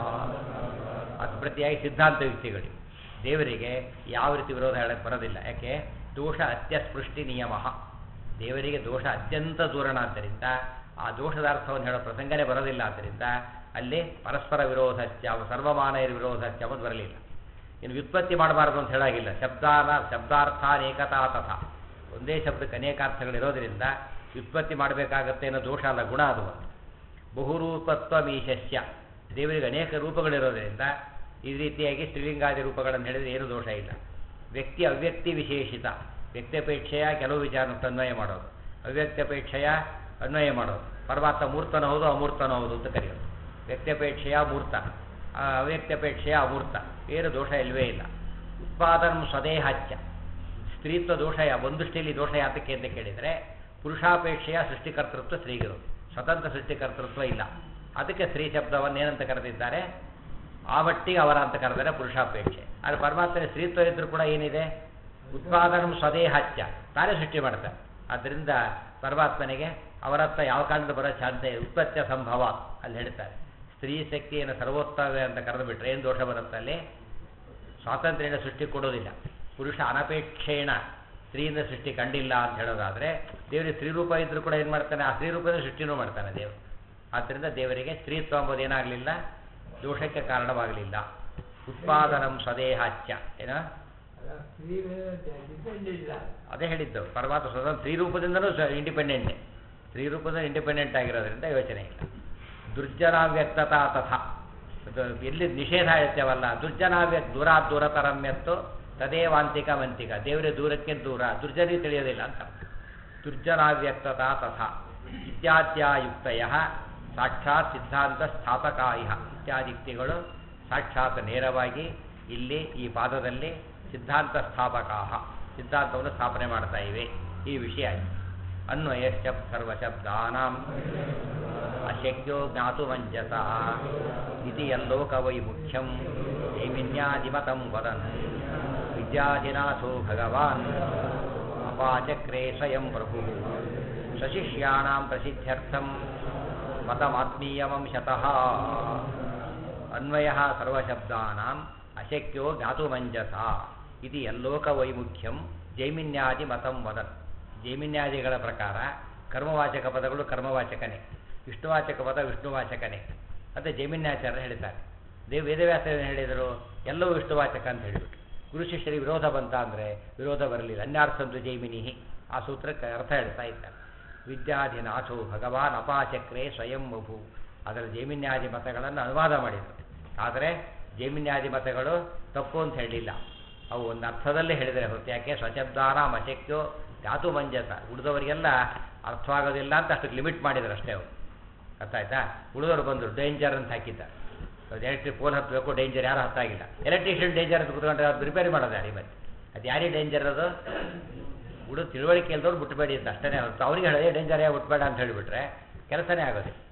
ಅದು ಪ್ರತಿಯಾಗಿ ಸಿದ್ಧಾಂತ ಯುಕ್ತಿಗಳು ದೇವರಿಗೆ ಯಾವ ರೀತಿ ವಿರೋಧ ಹೇಳಕ್ಕೆ ಬರೋದಿಲ್ಲ ಯಾಕೆ ದೋಷ ಅತ್ಯಸ್ಪೃಷ್ಟಿ ನಿಯಮ ದೇವರಿಗೆ ದೋಷ ಅತ್ಯಂತ ದೂರನಾದ್ದರಿಂದ ಆ ದೋಷದ ಅರ್ಥವನ್ನು ಹೇಳೋ ಪ್ರಸಂಗನೇ ಬರೋದಿಲ್ಲ ಆದ್ದರಿಂದ ಅಲ್ಲಿ ಪರಸ್ಪರ ವಿರೋಧಸ್ಯ ಸರ್ವಮಾನೈರ್ ವಿರೋಧಸ್ಯ ಅನ್ನೋದು ಬರಲಿಲ್ಲ ಇನ್ನು ವ್ಯುತ್ಪತ್ತಿ ಮಾಡಬಾರ್ದು ಅಂತ ಹೇಳಾಗಿಲ್ಲ ಶಬ್ದಾನ ಶಬ್ದಾರ್ಥಾನೇಕತಾ ತಥಾ ಒಂದೇ ಶಬ್ದಕ್ಕೆ ಅನೇಕ ಅರ್ಥಗಳಿರೋದ್ರಿಂದ ವ್ಯುತ್ಪತ್ತಿ ಮಾಡಬೇಕಾಗತ್ತೆ ಅನ್ನೋ ದೋಷ ಅಲ್ಲ ಗುಣ ಅದು ಒಂದು ಬಹುರೂಪತ್ವ ಮೀಶಸ್ಯ ದೇವರಿಗೆ ಅನೇಕ ರೂಪಗಳಿರೋದ್ರಿಂದ ಈ ರೀತಿಯಾಗಿ ಸ್ತ್ರೀಲಿಂಗಾದಿ ರೂಪಗಳನ್ನು ಹೇಳಿದರೆ ಏನು ದೋಷ ಇಲ್ಲ ವ್ಯಕ್ತಿ ಅವ್ಯಕ್ತಿ ವಿಶೇಷಿತ ವ್ಯಕ್ತಿಪೇಕ್ಷೆಯ ಕೆಲವು ವಿಚಾರವನ್ನು ಅನ್ವಯ ಮಾಡೋದು ಅವ್ಯಕ್ತಪೇಕ್ಷೆಯ ಅನ್ವಯ ಮಾಡೋದು ಪರಮಾತ್ಮ ಮೂರ್ತನ ಹೌದು ಅಮೂರ್ತನ ಹೌದು ಅಂತ ಕರೆಯೋದು ವ್ಯಕ್ತಿಪೇಕ್ಷೆಯ ಮೂರ್ತ ಆ, ಅವ್ಯಕ್ತಪೇಕ್ಷೆಯ ಅಮೂರ್ತ ಏನು ದೋಷ ಇಲ್ಲವೇ ಇಲ್ಲ ಉತ್ಪಾದನ ಸ್ವದೇಹಾಚ್ಯ ಸ್ತ್ರೀತ್ವ ದೋಷ ಯಾ- ಒಂದು ದೃಷ್ಟಿಯಲ್ಲಿ ದೋಷ ಯಾತಕ್ಕೆ ಅಂತ ಕೇಳಿದರೆ ಪುರುಷಾಪೇಕ್ಷೆಯ ಸೃಷ್ಟಿಕರ್ತೃತ್ವ ಸ್ತ್ರೀಗಿರು ಸ್ವತಂತ್ರ ಸೃಷ್ಟಿಕರ್ತೃತ್ವ ಇಲ್ಲ ಅದಕ್ಕೆ ಸ್ತ್ರೀ ಶಬ್ದವನ್ನು ಏನಂತ ಕರೆದಿದ್ದಾರೆ ಆ ಮಟ್ಟಿಗೆ ಅವರ ಅಂತ ಕರೆದರೆ ಪುರುಷಾಪೇಕ್ಷೆ ಆದರೆ ಪರಮಾತ್ಮನ ಸ್ತ್ರೀತ್ವ ಇದ್ರೂ ಕೂಡ ಏನಿದೆ ಉತ್ಪಾದನ ಸ್ವದೇಹಾಚ್ಯ ತಾನೇ ಸೃಷ್ಟಿ ಮಾಡ್ತಾರೆ ಆದ್ದರಿಂದ ಪರಮಾತ್ಮನಿಗೆ ಅವರತ್ತ ಯಾವ ಕಾರಣದ ಬರೋ ಚಾನ್ಸೆ ಉತ್ಪತ್ತಿ ಸಂಭವ ಅಲ್ಲಿ ಹೇಳ್ತಾರೆ ಸ್ತ್ರೀ ಶಕ್ತಿಯನ್ನು ಸರ್ವೋತ್ತಮ ಅಂತ ಕರೆದು ಬಿಟ್ರೆ ಏನು ದೋಷ ಬರುತ್ತೆ ಅಲ್ಲಿ ಸ್ವಾತಂತ್ರ್ಯನ ಸೃಷ್ಟಿ ಕೊಡೋದಿಲ್ಲ ಪುರುಷ ಅನಪೇಕ್ಷೇಣ ಸ್ತ್ರೀಯಿಂದ ಸೃಷ್ಟಿ ಕಂಡಿಲ್ಲ ಅಂತ ಹೇಳೋದಾದರೆ ದೇವರಿಗೆ ಸ್ತ್ರೀ ರೂಪ ಇದ್ರೂ ಕೂಡ ಏನು ಮಾಡ್ತಾನೆ ಆ ಸ್ತ್ರೀ ರೂಪದ ಸೃಷ್ಟಿನೂ ಮಾಡ್ತಾನೆ ದೇವರು ಆದ್ದರಿಂದ ದೇವರಿಗೆ ಸ್ತ್ರೀತ್ವ ಎಂಬುದು ಏನಾಗಲಿಲ್ಲ ದೋಷಕ್ಕೆ ಕಾರಣವಾಗಲಿಲ್ಲ ಉತ್ಪಾದನಂ ಸ್ವದೇಹಾಚ್ಯ ಏನ ಅಲ್ಲ ಸ್ತ್ರೀ ಡಿಪೆಂಡ್ ಇಲ್ಲ ಅದೇ ಹೇಳಿದ್ದು ಪರಮಾತ್ಮ ಸ್ವತಂತ್ರ ಸ್ತ್ರೀ ರೂಪದಿಂದಲೂ ಇಂಡಿಪೆಂಡೆಂಟೇ ಸ್ತ್ರೀ ರೂಪದ ಇಂಡಿಪೆಂಡೆಂಟ್ ಆಗಿರೋದ್ರಿಂದ ಯೋಚನೆ ಇಲ್ಲ ದುರ್ಜನಾವ್ಯಕ್ತತಾ ತಥಾ ಅದು ಎಲ್ಲಿ ನಿಷೇಧ ಹೇಳ್ತೇವಲ್ಲ ದುರ್ಜನಾವ್ಯಕ್ತ ದೂರ ದೂರತರಮ್ಯತ್ತು ತದೇವಾಂತಿಕ ಮಂತಿಕ ದೇವರೇ ದೂರಕ್ಕೆ ದೂರ ದುರ್ಜನಿ ತಿಳಿಯೋದಿಲ್ಲ ಅಂತ ದುರ್ಜನಾವ್ಯಕ್ತತಾ ತಥಾ ಇತ್ಯಾದ್ಯಾಯುಕ್ತಯ ಸಾಕ್ಷಾತ್ ಸಿದ್ಧಾಂತ ಸ್ಥಾಪಕಾ ಇಹ ಇತ್ಯಾದಿಕ್ತಿಗಳು ಸಾಕ್ಷಾತ್ ನೇರವಾಗಿ ಇಲ್ಲಿ ಈ ಪಾದದಲ್ಲಿ ಸಿದ್ಧಾಂತ ಸ್ಥಾಪಕಾ ಸಿದ್ಧಾಂತವನ್ನು ಸ್ಥಾಪನೆ ಮಾಡ್ತಾ ಇವೆ ಈ ವಿಷಯ ಅನ್ವಯಶ್ಚ ಸರ್ವಶಬ್ದಾನಾಂ ಅಶಕ್ಯೋ ಜ್ಞಾತುವಂಜಸ ಇತಿ ಯಲ್ಲೋಕ ವೈ ಮುಖ್ಯಂ ಜೈಮಿನ್ಯಾದಿಮತಂ ವದನ್ ವಿದ್ಯಾಧಿನಾಥೋ ಭಗವಾನ್ ಅಪಾಚಕ್ರೇ ಸ್ವಯಂ ಪ್ರಭು ಸಶಿಷ್ಯಾಣಾಂ ಪ್ರಸಿದ್ಧ್ಯರ್ಥಂ ಮತಮಾತ್ಮೀಯವಂಶತಃ ಅನ್ವಯ ಸರ್ವಶಬ್ದಾನಾಂ ಅಶಕ್ಯೋ ಜ್ಞಾತುಮಂಜಸ ಇದು ಎಲ್ಲೋಕ ವೈಮುಖ್ಯಂ ಜೈಮಿನ್ಯಾದಿ ಮತಂ ವದನ್ ಜೈಮಿನ್ಯಾದಿಗಳ ಪ್ರಕಾರ ಕರ್ಮವಾಚಕ ಪದಗಳು ಕರ್ಮವಾಚಕನೇ ವಿಷ್ಣುವಾಚಕ ಪದ ವಿಷ್ಣುವಾಚಕನೇ ಅಂತ ಜೈಮಿನ್ಯಾಚಾರ್ಯ ಹೇಳ್ತಾರೆ ದೇವ ವೇದವ್ಯಾಸ ಏನು ಹೇಳಿದರು ಎಲ್ಲವೂ ವಿಷ್ಣುವಾಚಕ ಅಂತ ಹೇಳಿಬಿಟ್ಟು ಗುರು ಶಿಷ್ಯರಿಗೆ ವಿರೋಧ ಬಂತ ಅಂದರೆ ವಿರೋಧ ಬರಲಿಲ್ಲ ಅನ್ಯಾರ್ಥಂತು ಜೈಮಿನಿಹಿ ಆ ಸೂತ್ರಕ್ಕೆ ಅರ್ಥ ಹೇಳ್ತಾ ಇದ್ದಾರೆ ವಿದ್ಯಾಧಿನಾಥೋ ಭಗವಾನ್ ಅಪಾಚಕ್ರೆ ಸ್ವಯಂ ಮಭು ಅದರ ಜೈಮಿನ್ಯಾದಿ ಮತಗಳನ್ನು ಅನುವಾದ ಮಾಡಿದರು ಆದರೆ ಜೈಮಿನ್ಯಾದಿ ಮತಗಳು ತಪ್ಪು ಅಂತ ಹೇಳಲಿಲ್ಲ ಅವು ಒಂದು ಅರ್ಥದಲ್ಲೇ ಹೇಳಿದರೆ ಹೊರತು ಯಾಕೆ ಸ್ವಶಬ್ದಾನ ಅಶಕ್ಯೋ ಧಾತು ಮಂಜಸ ಉಳಿದವರಿಗೆಲ್ಲ ಅರ್ಥವಾಗೋದಿಲ್ಲ ಅಂತ ಅಷ್ಟಕ್ಕೆ ಲಿಮಿಟ್ ಮಾಡಿದ್ರು ಅಷ್ಟೇ ಅವರು ಅರ್ಥ ಆಯ್ತಾ ಉಳಿದವರು ಬಂದರು ಡೇಂಜರ್ ಅಂತ ಹಾಕಿದ್ದಾರೆ ಎಲೆಕ್ಟ್ರಿಕ್ ಪೋಲ್ ಹತ್ತಬೇಕು ಡೇಂಜರ್ ಯಾರು ಹತ್ತಾಗಿಲ್ಲ ಎಲೆಕ್ಟ್ರಿಷಿಯನ್ ಡೇಂಜರ್ ಅಂತ ಕೂತ್ಕೊಂಡ್ರೆ ಅದು ರಿಪೇರಿ ಮಾಡೋದು ಯಾರಿಗೆ ಮತ್ತೆ ಅದು ಯಾರಿಗೆ ಡೇಂಜರ್ ಅದು ಉಳಿದು ತಿಳುವಳಿಕೆ ಇಲ್ದವ್ರು ಬಿಟ್ಟಬೇಡಿ ಅಂತ ಅಷ್ಟೇ ಹೊರತು ಅವ್ರಿಗೆ ಹೇಳೋದೇ ಡೇಂಜರ್ ಯಾರು ಬಿಟ್ಬೇಡ ಅಂತ ಹೇಳಿಬಿಟ್ರೆ ಕೆಲಸನೇ ಆಗೋದು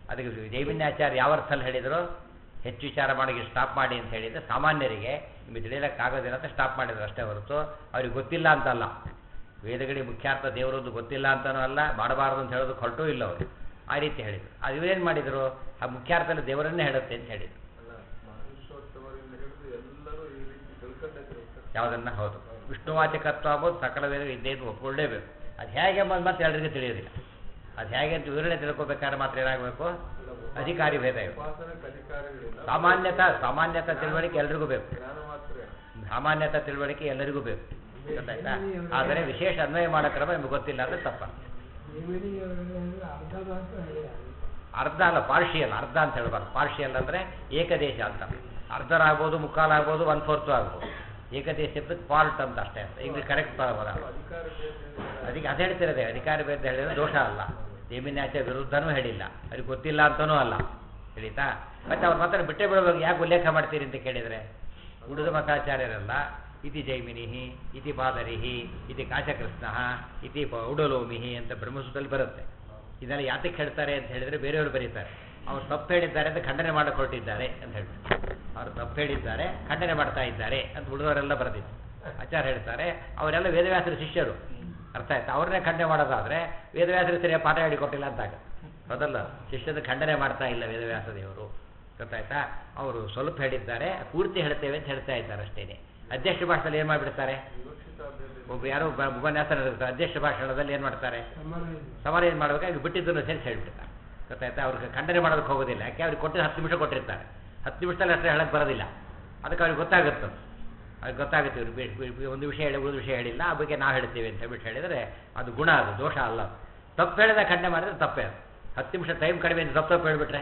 ಅದಕ್ಕೆ ಜೈಮಿನ್ಯಾಚಾರ್ಯ ಯಾವ ಅರ್ಥದಲ್ಲಿ ಹೇಳಿದರು ಹೆಚ್ಚು ವಿಚಾರ ಮಾಡಿ ಸ್ಟಾಪ್ ಮಾಡಿ ಅಂತ ಹೇಳಿದರೆ ಸಾಮಾನ್ಯರಿಗೆ ನಿಮಗೆ ತಿಳಿಯೋಕ್ಕಾಗೋದಿಲ್ಲ ಅಂತ ಸ್ಟಾಪ್ ಮಾಡಿದ್ರು ಅಷ್ಟೇ ಹೊರತು ಅವ್ರಿಗೆ ಗೊತ್ತಿಲ್ಲ ಅಂತಲ್ಲ ವೇದಗಳಿಗೆ ಮುಖ್ಯಾರ್ಥ ದೇವರದ್ದು ಗೊತ್ತಿಲ್ಲ ಅಂತನೂ ಅಲ್ಲ ಮಾಡಬಾರ್ದು ಅಂತ ಹೇಳೋದು ಹೊರಟೂ ಇಲ್ಲ ಅವರು ಆ ರೀತಿ ಹೇಳಿದರು ಅದು ಇವರೇನು ಮಾಡಿದರು ಆ ಮುಖ್ಯಾರ್ಥದಲ್ಲಿ ದೇವರನ್ನೇ ಹೇಳುತ್ತೆ ಅಂತ ಹೇಳಿದರು ಅಲ್ಲ ಮನುಷ್ಯೋತ್ತಮರಿಂದ ಹಿಡಿದು ಎಲ್ಲರೂ ಈ ರೀತಿ ತಿಳ್ಕೊಂಡೇ ತಿಳ್ಕೊಂಡು ಯಾವುದನ್ನ ಹೌದು ವಿಷ್ಣುವಾಚಕತ್ವ ಅಂಬೋದು ಸಕಲ ವೇದ ವಿದ್ಯೆ ಅಂತ ಒಪ್ಕೊಳ್ಳೇಬೇಕು ಅದು ಹೇಗೆ ಎಂಬುದು ಮತ್ತೆ ಎಲ್ಲರಿಗೂ ತಿಳಿಯೋದಿಲ್ಲ ಅದು ಹೇಗೆ ಅಂತ ವಿವರಣೆ ತಿಳ್ಕೊಬೇಕಾದ್ರೆ ಮಾತ್ರ ಏನಾಗಬೇಕು ಅಧಿಕಾರಿ ಭೇದ ಇವು ಉಪಾಸನಕ್ಕೆ ಅಧಿಕಾರಿಗಳಿಲ್ಲ ಸಾಮಾನ್ಯತ ಸಾಮಾನ್ಯತ ತಿಳುವಳಿಕೆ ಎಲ್ರಿಗೂ ಬೇಕು ಜ್ಞಾನ ಮಾತ್ರ ಸಾಮಾನ್ಯತ ತಿಳುವಳಿಕೆ ಎಲ್ಲರಿಗೂ ಬೇಕು ಗೊತ್ತಾಯ್ತಾ ಆದರೆ ವಿಶೇಷ ಅನ್ವಯ ಮಾಡೋ ಕ್ರಮ ನಿಮ್ಗೆ ಗೊತ್ತಿಲ್ಲ ಅಂದರೆ ತಪ್ಪ ಜೈಮಿನಿ ಅವರಿಗೆ ಅರ್ಧ ಮಾತ್ರ ಹೇಳಿದ್ದಾರೆ ಅರ್ಧ ಅಲ್ಲ ಪಾರ್ಷಿಯಲ್ ಅರ್ಧ ಅಂತ ಹೇಳ್ಬಾರ್ದು ಪಾರ್ಷಿಯಲ್ ಅಂದರೆ ಏಕದೇಶ ಅಂತ ಅರ್ಧರಾಗ್ಬೋದು ಮುಕ್ಕಾಲಾಗ್ಬೋದು ಒನ್ ಫೋರ್ತು ಆಗ್ಬೋದು ಏಕದೇಶ ಶಬ್ದಕ್ಕೆ ಪಾರ್ಟ್ ಅಂತ ಅಷ್ಟೇ ಅಂತ ಇಂಗ್ಲಿಷ್ ಕರೆಕ್ಟ್ ಬರೋಲ್ಲ ಅಧಿಕಾರ ಬೇರೆ ಅದಕ್ಕೆ ಅದು ಹೇಳ್ತಿರೋದೆ ಅಧಿಕಾರಿ ಬೇರೆ ಹೇಳಿದ್ರೆ ದೋಷ ಅಲ್ಲ ಜಮೀನಾಚೆ ವಿರುದ್ಧನೂ ಹೇಳಿಲ್ಲ ಅವ್ರಿಗೆ ಗೊತ್ತಿಲ್ಲ ಅಂತನೂ ಅಲ್ಲ ಹೇಳಿತಾ ಮತ್ತೆ ಅವ್ರು ಮಾತ್ರ ಬಿಟ್ಟೆ ಬಿಡಬೇಕು ಯಾಕೆ ಉಲ್ಲೇಖ ಮಾಡ್ತೀರಿ ಅಂತ ಕೇಳಿದರೆ ಉಳಿದ ಮತಾಚಾರ್ಯರಲ್ಲ ಇತಿ ಜೈಮಿನಿಹಿ ಇತಿ ಪಾದರಿಹಿ ಇತಿ ಕಾಶಕೃಷ್ಣ ಇತಿ ಪ- ಉಡಲೋಮಿಹಿ ಅಂತ ಬ್ರಹ್ಮಸೂತ್ರದಲ್ಲಿ ಬರುತ್ತೆ ಇದೆಲ್ಲ ಯಾತಕ್ಕೆ ಹೇಳ್ತಾರೆ ಅಂತ ಹೇಳಿದರೆ ಬೇರೆಯವರು ಬರೀತಾರೆ ಅವ್ರು ತಪ್ಪು ಹೇಳಿದ್ದಾರೆ ಅಂತ ಖಂಡನೆ ಮಾಡಿಕೊಟ್ಟಿದ್ದಾರೆ ಅಂತ ಹೇಳ್ತಾರೆ ಅವರು ತಪ್ಪು ಹೇಳಿದ್ದಾರೆ ಖಂಡನೆ ಮಾಡ್ತಾ ಇದ್ದಾರೆ ಅಂತ ಉಳಿದವರೆಲ್ಲ ಬರೆದಿದ್ದು ಆಚಾರ್ಯ ಹೇಳ್ತಾರೆ ಅವರೆಲ್ಲ ವೇದವ್ಯಾಸರ ಶಿಷ್ಯರು ಅರ್ಥ ಆಯ್ತಾ ಅವ್ರನ್ನೇ ಖಂಡನೆ ಮಾಡೋದಾದ್ರೆ ವೇದವ್ಯಾಸರು ಸರಿಯಾಗಿ ಪಾಠ ಹೇಳಿಕೊಟ್ಟಿಲ್ಲ ಅಂತ ಆಗುತ್ತೆ ಹೌದಲ್ಲ ಶಿಷ್ಯದ ಖಂಡನೆ ಮಾಡ್ತಾ ಇಲ್ಲ ವೇದವ್ಯಾಸ ದೇವರು ಗೊತ್ತಾಯ್ತಾ ಅವರು ಸ್ವಲ್ಪ ಹೇಳಿದ್ದಾರೆ ಪೂರ್ತಿ ಹೇಳ್ತೇವೆ ಅಂತ ಹೇಳ್ತಾ ಇದ್ದಾರೆ ಅಷ್ಟೇನೆ ಅಧ್ಯಕ್ಷ ಭಾಷಣದಲ್ಲಿ ಏನು ಮಾಡಿಬಿಡ್ತಾರೆ ವಿವಕ್ಷಿತ ಬೇರೆ ಒಬ್ಬ ಯಾರೋ ಒಬ್ಬ ಉಪನ್ಯಾಸ ನಡೆಸ್ತಾರೆ ಅಧ್ಯಕ್ಷ ಭಾಷಣದಲ್ಲಿ ಏನು ಮಾಡ್ತಾರೆ ಸಮಾನ ಸಮಾನ ಏನು ಮಾಡ್ಬೇಕಾಗಿ ಬಿಟ್ಟಿದ್ದನ್ನು ಸೇರಿಸಿ ಹೇಳ್ಬಿಡ್ತಾರೆ ಗೊತ್ತಾಯ್ತಾ ಅವ್ರಿಗೆ ಖಂಡನೆ ಮಾಡೋದಕ್ಕೆ ಹೋಗೋದಿಲ್ಲ ಯಾಕೆ ಅವ್ರಿಗೆ ಕೊಟ್ಟಿದ್ದು ಹತ್ತು ನಿಮಿಷ ಕೊಟ್ಟಿರ್ತಾರೆ ಹತ್ತು ನಿಮಿಷದಲ್ಲಿ ಅಷ್ಟೇ ಹೇಳಕ್ಕೆ ಬರೋದಿಲ್ಲ ಅದಕ್ಕೆ ಅವ್ರಿಗೆ ಗೊತ್ತಾಗುತ್ತೆ ಅವ್ರಿಗೆ ಗೊತ್ತಾಗುತ್ತೆ ಇವ್ರು ಬಿ- ಬಿ- ಬಿ- ಒಂದು ವಿಷಯ ಹೇಳಿ ಉಳಿದ ವಿಷಯ ಹೇಳಿಲ್ಲ ಆ ಬಗ್ಗೆ ನಾವು ಹೇಳ್ತೀವಿ ಅಂತ ಹೇಳ್ಬಿಟ್ಟು ಹೇಳಿದರೆ ಅದು ಗುಣ ಅದು ದೋಷ ಅಲ್ಲ ತಪ್ಪು ಹೇಳಿದ ಖಂಡನೆ ಮಾಡಿದ್ರೆ ತಪ್ಪೇ ಅದು ಹತ್ತು ನಿಮಿಷ ಟೈಮ್ ಕಡಿಮೆ ಅಂತ ತಪ್ಪು ತಪ್ಪು ಹೇಳ್ಬಿಟ್ರೆ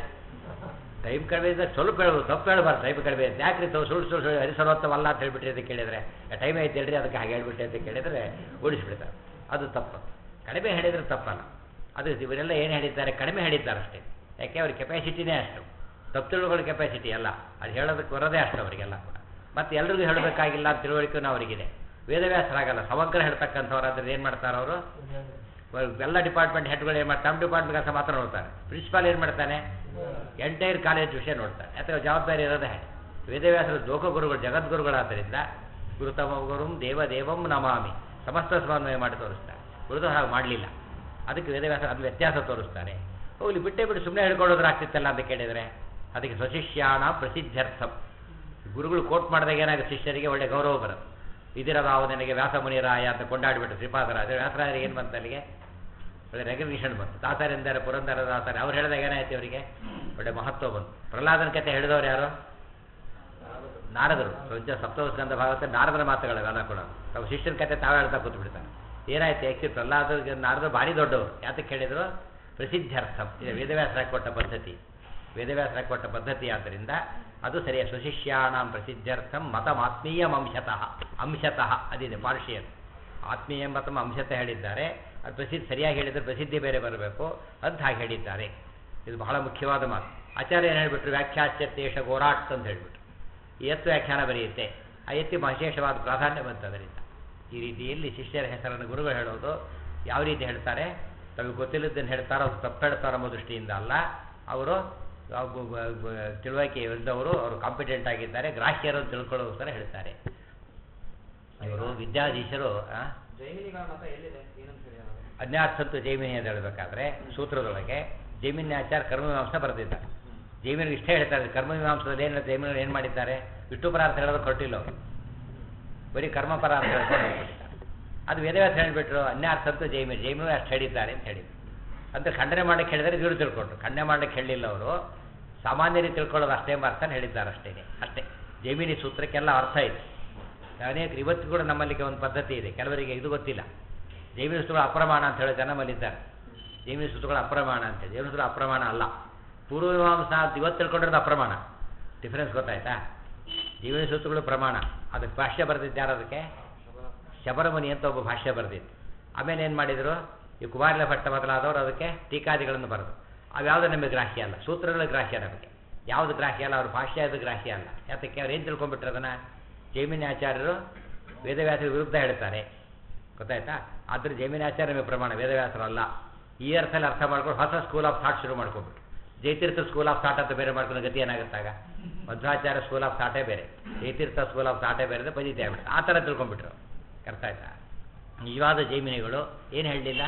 ಟೈಮ್ ಕಡಿಮೆ ಇದ್ದರೆ ಸ್ವಲ್ಪ ಹೇಳ್ಬೋದು ತಪ್ಪು ಹೇಳ್ಬಾರ್ದು ಟೈಮ್ ಕಡಿಮೆ ಅಂತ ಯಾಕ್ರಿ ತಾವು ಸುಳ್ಳು ಸುಳ್ಳು ಸುಳ್ಳು ಹರಿಸರ್ವೋತ್ತಮಲ್ಲ ಅಂತ ಹೇಳ್ಬಿಟ್ರಿ ಅಂತ ಕೇಳಿದರೆ ಟೈಮ್ ಐತೆ ಹೇಳ್ರಿ ಅದಕ್ಕೆ ಹಾಗೆ ಹೇಳ್ಬಿಟ್ಟೆ ಅಂತ ಕೇಳಿದರೆ ಓಡಿಸ್ಬಿಡ್ತಾರೆ ಅದು ತಪ್ಪು ಕಡಿಮೆ ಹೇಳಿದರೆ ತಪ್ಪಲ್ಲ ಅದು ಇವರೆಲ್ಲ ಏನು ಹೇಳಿದ್ದಾರೆ ಕಡಿಮೆ ಹೇಳಿದ್ದಾರೆ ಅಷ್ಟೇ ಯಾಕೆ ಅವ್ರ ಕೆಪಾಸಿಟಿನೇ ಅಷ್ಟು ತಪ್ಪು ತಿಳುವಳಿಕೆ ಕೆಪಾಸಿಟಿ ಅಲ್ಲ ಅದು ಹೇಳೋದಕ್ಕೆ ಬರೋದೇ ಅಷ್ಟು ಅವರಿಗೆಲ್ಲ ಕೂಡ ಮತ್ತು ಎಲ್ರಿಗೂ ಹೇಳಬೇಕಾಗಿಲ್ಲ ಅಂತ ತಿಳುವಳಿಕೆನೂ ಅವರಿಗಿದೆ ವೇದವ್ಯಾಸರಾಗಲ್ಲ ಸಮಗ್ರ ಹೇಳ್ತಕ್ಕಂಥವ್ರು ಅದ್ರಲ್ಲಿ ಏನು ಮಾಡ್ತಾರೆ ಅವರು ಎಲ್ಲ ಡಿಪಾರ್ಟ್ಮೆಂಟ್ ಹೆಡ್ಗಳು ಏನು ಮಾಡ್ತಾರೆ ತಮ್ಮ ಡಿಪಾರ್ಟ್ಮೆಂಟ್ ಕೆಲಸ ಮಾತ್ರ ನೋಡ್ತಾರೆ ಪ್ರಿನ್ಸಿಪಾಲ್ ಏನು ಮಾಡ್ತಾನೆ ಎಂಟೈರ್ ಕಾಲೇಜ್ ವಿಷಯ ನೋಡ್ತಾರೆ ಅಥವಾ ಜವಾಬ್ದಾರಿ ಇರೋದೇ ಹಾಗೆ ವೇದವ್ಯಾಸರು ಲೋಕಗುರುಗಳು ಜಗದ್ಗುರುಗಳಾದ್ದರಿಂದ ಗುರುತಮ ಗುರುಂ ದೇವದೇವಂ ನಮಾಮಿ ಸಮಸ್ತ ಸಮನ್ವಯ ಮಾಡಿ ತೋರಿಸ್ತಾರೆ ಗುರುತು ಹಾಗೆ ಮಾಡಲಿಲ್ಲ ಅದಕ್ಕೆ ವೇದವ್ಯಾಸ ಅದು ವ್ಯತ್ಯಾಸ ತೋರಿಸ್ತಾರೆ ಹೋಗ್ಲಿ ಬಿಟ್ಟೇ ಬಿಟ್ಟು ಸುಮ್ಮನೆ ಹೇಳ್ಕೊಳ್ಳೋದ್ರ ಆಗ್ತಿತ್ತಲ್ಲ ಅಂತ ಕೇಳಿದರೆ ಅದಕ್ಕೆ ಸ್ವಶಿಷ್ಯಾಣ ಪ್ರಸಿದ್ಧರ್ಥಂ ಗುರುಗಳು ಕೋಟ್ ಮಾಡಿದಾಗ ಏನಾಗುತ್ತೆ ಶಿಷ್ಯರಿಗೆ ಒಳ್ಳೆ ಗೌರವ ಬರುತ್ತೆ ಇದಿರದಾವು ನನಗೆ ವ್ಯಾಸಮುನಿರಾಯ ಅಂತ ಕೊಂಡಾಡಿಬಿಟ್ಟು ಶ್ರೀಪಾದರಾಜ ವ್ಯಾಸರಾಜರಿಗೆ ಏನು ಬಂತು ಅಲ್ಲಿಗೆ ಒಳ್ಳೆ ರೆಕಗ್ನಿಷನ್ ಬಂತು ದಾಸರೆಂದರೆ ಪುರಂದರ ದಾಸರೆ ಅವ್ರು ಹೇಳಿದಾಗ ಏನಾಯ್ತು ಅವರಿಗೆ ಒಳ್ಳೆ ಮಹತ್ವ ಬಂತು ಪ್ರಹ್ಲಾದನ ಕತೆ ಹೇಳಿದವರು ಯಾರು ನಾರದರು ಕೊಂಚ ಸಪ್ತವಸ್ಕಂದ ಭಾಗವತ ನಾರದರ ಮಾತುಗಳವೆಲ್ಲ ಕೂಡ ತಾವು ಶಿಷ್ಯನ ಕತೆ ತಾವೇ ಹೇಳ್ತಾ ಕೂತು ಬಿಡ್ತಾರೆ ಏನಾಯ್ತು ಆ್ಯಕ್ಚುಲಿ ಪ್ರಹ್ಲಾದ ನಾರದರು ಭಾರಿ ದೊಡ್ಡವರು ಯಾತಕ್ಕೆ ಹೇಳಿದರು ಪ್ರಸಿದ್ಧಾರ್ಥ ಇದು ವೇದವ್ಯಾಸರಾಗಿ ಕೊಟ್ಟ ಪದ್ಧತಿ ವೇದವ್ಯಾಸರಾಗಿ ಕೊಟ್ಟ ಪದ್ಧತಿ ಆದ್ದರಿಂದ ಅದು ಸರಿಯ ಸ್ವಶಿಷ್ಯಾಣಂ ಪ್ರಸಿದ್ಧಾರ್ಥಂ ಮತಂ ಆತ್ಮೀಯಂ ಅಂಶತಃ ಅಂಶತಃ ಅದಿದೆ ಪಾರ್ಷಿಯಲ್ ಆತ್ಮೀಯ ಮತಂ ಅಂಶತಃ ಹೇಳಿದ್ದಾರೆ ಅದು ಪ್ರಸಿದ್ಧ ಸರಿಯಾಗಿ ಹೇಳಿದರೆ ಪ್ರಸಿದ್ಧಿ ಬೇರೆ ಬರಬೇಕು ಅಂತ ಹಾಗೆ ಹೇಳಿದ್ದಾರೆ ಇದು ಬಹಳ ಮುಖ್ಯವಾದ ಮಾತು ಆಚಾರ್ಯ ಏನು ಹೇಳಿಬಿಟ್ರು ವ್ಯಾಖ್ಯಾಚ್ಯತೇಶ ಗೋರಾಟ್ ಅಂತ ಹೇಳಿಬಿಟ್ರು ಈ ಎತ್ತು ವ್ಯಾಖ್ಯಾನ ಬರೆಯುತ್ತೆ ಆ ಎತ್ತಿ ವಿಶೇಷವಾದ ಪ್ರಾಧಾನ್ಯ ಬಂತು ಅದರಿಂದ ಈ ರೀತಿಯಲ್ಲಿ ಶಿಷ್ಯರ ಹೆಸರನ್ನು ಗುರುಗಳು ಹೇಳೋದು ಯಾವ ರೀತಿ ಹೇಳ್ತಾರೆ ತಮಗೆ ಗೊತ್ತಿಲ್ಲದನ್ನು ಹೇಳ್ತಾರೋ ಅದು ತಪ್ಪು ಹೇಳ್ತಾರೋ ಅನ್ನೋ ದೃಷ್ಟಿಯಿಂದ ಅಲ್ಲ ಅವರು ಆ ಗು- ಗು- ಗು- ತಿಳುವಳಿಕೆ ಇದ್ದವರು ಅವರು ಕಾಂಪಿಟೆಂಟ್ ಆಗಿದ್ದಾರೆ ಗ್ರಾಹ್ಯರು ತಿಳ್ಕೊಳ್ಳೋಸ್ಕರ ಹೇಳ್ತಾರೆ ಇವರು ವಿದ್ಯಾಧೀಶರು ಆ, ಜೈಮಿನಿಗಳ ಮತ ಎಲ್ಲಿದೆ ಏನಂತ ಹೇಳಿ ನಾವು ಅಜ್ಞಾರ್ಥಂತು ಜೈಮಿನಿ ಅಂತ ಹೇಳಬೇಕಾದ್ರೆ ಸೂತ್ರದೊಳಗೆ ಜೈಮಿನ್ಯಾಚಾರ ಕರ್ಮಮೀಮಾಂಸ ಬರೆದಿದ್ದಾರೆ ಜೈಮಿನಿಗೆ ಇಷ್ಟೇ ಹೇಳ್ತಾರೆ ಕರ್ಮಮೀಮಾಂಸದಲ್ಲಿ ಏನು ಜೈಮಿನ ಏನು ಮಾಡಿದ್ದಾರೆ ವಿಷ್ಣು ಪರಾರ್ಥ ಹೇಳೋದು ಕೊಟ್ಟಿಲ್ಲ ಅವರು ಬರೀ ಕರ್ಮ ಪರಾರ್ಥ ಹೇಳ್ಕೊಂಡು ಹೇಳ್ಬಿಟ್ಟಿದ್ದಾರೆ ಅದು ವೇದವ್ಯಾಸ ಹೇಳಿಬಿಟ್ರು ಅನ್ಯಾರ್ಥಂತು ಜೈಮಿನಿ ಜೈಮಿನಿ ಅಷ್ಟು ಹೇಳಿದ್ದಾರೆ ಅಂತ ಹೇಳಿದ್ರು ಅಂತ ಖಂಡನೆ ಮಾಡಕ್ಕೆ ಹೇಳಿದರೆ ಇವರು ತಿಳ್ಕೊಂಡ್ರು ಖಂಡನೆ ಮಾಡಕ್ಕೆ ಹೇಳಿಲ್ಲ ಅವರು ಸಾಮಾನ್ಯರಿಗೆ ತಿಳ್ಕೊಳ್ಳೋದು ಅಷ್ಟೇ ಅರ್ಥ ಹೇಳಿದ್ದಾರೆ ಅಷ್ಟೇ ಅಷ್ಟೇ ಜೈಮಿನಿ ಸೂತ್ರಕ್ಕೆಲ್ಲ ಅರ್ಥ ಇದೆ ಅನೇಕ ಇವತ್ತು ಕೂಡ ನಮ್ಮಲ್ಲಿ ಒಂದು ಪದ್ಧತಿ ಇದೆ ಕೆಲವರಿಗೆ ಇದು ಗೊತ್ತಿಲ್ಲ ಜೈಮಿನ ಸೂತ್ರಗಳು ಅಪ್ರಮಾಣ ಅಂತ ಹೇಳೋ ಜನ ನಮ್ಮಲ್ಲಿದ್ದಾರೆ ಜೈಮಿನ ಸೂತ್ರಗಳು ಅಪ್ರಮಾಣ ಅಂತ ಜೈಮಿನ ಸೂತ್ರ ಅಪ್ರಮಾಣ ಅಲ್ಲ ಪೂರ್ವಮೀಮಾಂಸ ಅಂತ ಇವತ್ತು ತಿಳ್ಕೊಂಡಿರೋದು ಅಪ್ರಮಾಣ ಡಿಫರೆನ್ಸ್ ಗೊತ್ತಾಯ್ತಾ ಜೀವನ ಸೂತ್ರಗಳು ಪ್ರಮಾಣ ಅದಕ್ಕೆ ಭಾಷ್ಯ ಬರೆದಿದ್ದಾರೆ ಅದಕ್ಕೆ ಶಬರಮುನಿ ಅಂತ ಒಬ್ಬ ಭಾಷ್ಯ ಬರೆದಿತ್ತು ಆಮೇಲೆ ಏನು ಮಾಡಿದರು ಈ ಕುಮಾರಲ ಭಟ್ಟ ಮೊದಲಾದವರು ಅದಕ್ಕೆ ಟೀಕಾದಿಗಳನ್ನು ಬರೆದು ಅವ್ಯಾವುದು ನಮಗೆ ಗ್ರಾಹ್ಯ ಅಲ್ಲ ಸೂತ್ರಗಳ ಗ್ರಾಹ್ಯ ನಮಗೆ ಯಾವುದು ಗ್ರಾಹ್ಯ ಅಲ್ಲ ಅವ್ರ ಭಾಷ್ಯ ಅದು ಗ್ರಾಹ್ಯ ಅಲ್ಲ ಯಾತಕ್ಕೆ ಅವ್ರು ಏನು ತಿಳ್ಕೊಂಡ್ಬಿಟ್ರು ಅದನ್ನು ಜೈಮಿನಾಚಾರ್ಯರು ವೇದವ್ಯಾಸರ ವಿರುದ್ಧ ಹೇಳ್ತಾರೆ ಗೊತ್ತಾಯ್ತಾ ಆದ್ರೆ ಜೈಮಿನಾಚಾರ್ಯ ನಮಗೆ ಪ್ರಮಾಣ ವೇದವ್ಯಾಸರು ಅಲ್ಲ ಈ ಅರ್ಥದಲ್ಲಿ ಅರ್ಥ ಮಾಡ್ಕೊಂಡು ಹೊಸ ಸ್ಕೂಲ್ ಆಫ್ ಥಾಟ್ ಶುರು ಮಾಡ್ಕೊಂಡ್ಬಿಟ್ರು ಜಯತೀರ್ಥ ಸ್ಕೂಲ್ ಆಫ್ ಥಾಟ್ ಅಂತ ಬೇರೆ ಮಾಡ್ಕೊಳ್ಳೋ ಗತಿ ಏನಾಗುತ್ತಾಗ ಮಧ್ವಾಚಾರ್ಯ ಸ್ಕೂಲ್ ಆಫ್ ಥಾಟೇ ಬೇರೆ ಜಯತೀರ್ಥ ಸ್ಕೂಲ್ ಆಫ್ ಥಾಟೇ ಬೇರೆ ಅಂತ ಪದ್ಧತಿ ಆಗ್ಬಿಟ್ಟು ಆ ಥರ ತಿಳ್ಕೊಂಡ್ಬಿಟ್ರು ಅರ್ಥ ಆಯ್ತಾ ನಿಜವಾದ ಜೈಮಿನಿಗಳು ಏನು ಹೇಳಲಿಲ್ಲ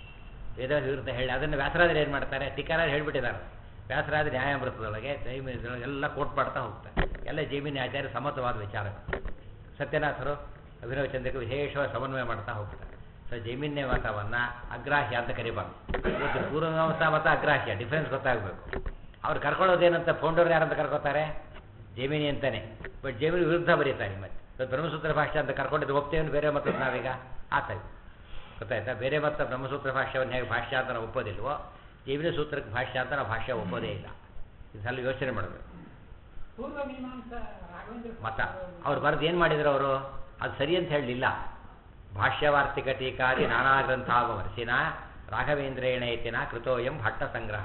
ವೇದ ವಿರುದ್ಧ ಹೇಳಿ ಅದನ್ನು ವ್ಯಾಸರಾದ್ರೆ ಏನು ಮಾಡ್ತಾರೆ ಟೀಕಾರಾದ್ರೆ ಹೇಳ್ಬಿಟ್ಟಿದ್ದಾರೆ ವ್ಯಾಸರಾದ ನ್ಯಾಯಾಮೃತದೊಳಗೆ ಜೈಮಿನಿದೊಳಗೆ ಎಲ್ಲ ಕೋಟ್ ಮಾಡ್ತಾ ಹೋಗ್ತಾರೆ ಎಲ್ಲ ಜೈಮಿನಿ ಆಚಾರ್ಯ ಸಮತ್ವವಾದ ವಿಚಾರಗಳು ಸತ್ಯನಾಥರು ಅಭಿನವ ಚಂದ್ರಕ್ಕೆ ವಿಶೇಷವಾಗಿ ಸಮನ್ವಯ ಮಾಡ್ತಾ ಹೋಗ್ತಾರೆ ಸೊ ಜೈಮಿನ್ಯ ಮತವನ್ನು ಅಗ್ರಾಹ್ಯ ಅಂತ ಕರಿಬಾರ್ದು ಇವತ್ತು ಪೂರ್ವಮತ ಮತ ಅಗ್ರಾಹ್ಯ ಡಿಫ್ರೆನ್ಸ್ ಗೊತ್ತಾಗಬೇಕು ಅವ್ರು ಕರ್ಕೊಳ್ಳೋದೇನಂತ ಫೌಂಡರ್ ಯಾರಂತ ಕರ್ಕೋತಾರೆ ಜೈಮಿನಿ ಅಂತಾನೆ ಬಟ್ ಜೈಮಿನಿ ವಿರುದ್ಧ ಬರೀತಾರೆ ಮತ್ತೆ ಇವತ್ತು ಬ್ರಹ್ಮಸೂತ್ರ ಭಾಷೆ ಅಂತ ಕರ್ಕೊಂಡಿದ್ದು ಒಪ್ತೇವೆ ಬೇರೆ ಮತದ ನಾವೀಗ ಆತ ಗೊತ್ತಾಯ್ತಾ ಬೇರೆ ಮತ ಬ್ರಹ್ಮಸೂತ್ರ ಭಾಷ್ಯವನ್ನು ಹೇಗೆ ಭಾಷ್ಯ ಅಂತ ನಾವು ಒಪ್ಪೋದಿಲ್ವೋ ಜೈಮಿನಿ ಸೂತ್ರಕ್ಕೆ ಭಾಷ್ಯ ಅಂತ ನಾವು ಭಾಷ್ಯ ಒಪ್ಪೋದೇ ಇಲ್ಲ ಇದೆಲ್ಲ ಯೋಚನೆ ಮಾಡಬೇಕು ಪೂರ್ವ ಮೀಮಾಂಸಾ ರಾಘವೇಂದ್ರ ಮತ ಅವ್ರು ಬರೆದು ಏನು ಮಾಡಿದ್ರು ಅವರು ಅದು ಸರಿ ಅಂತ ಹೇಳಲಿಲ್ಲ ಭಾಷ್ಯವಾರ್ತಿಕ ಟೀಕಾದಿ ನಾನಾ ಗ್ರಂಥಾವರ್ಸಿನ ರಾಘವೇಂದ್ರೇಣೇತಿನ ಕೃತೋಯಂ ಭಟ್ಟ ಸಂಗ್ರಹ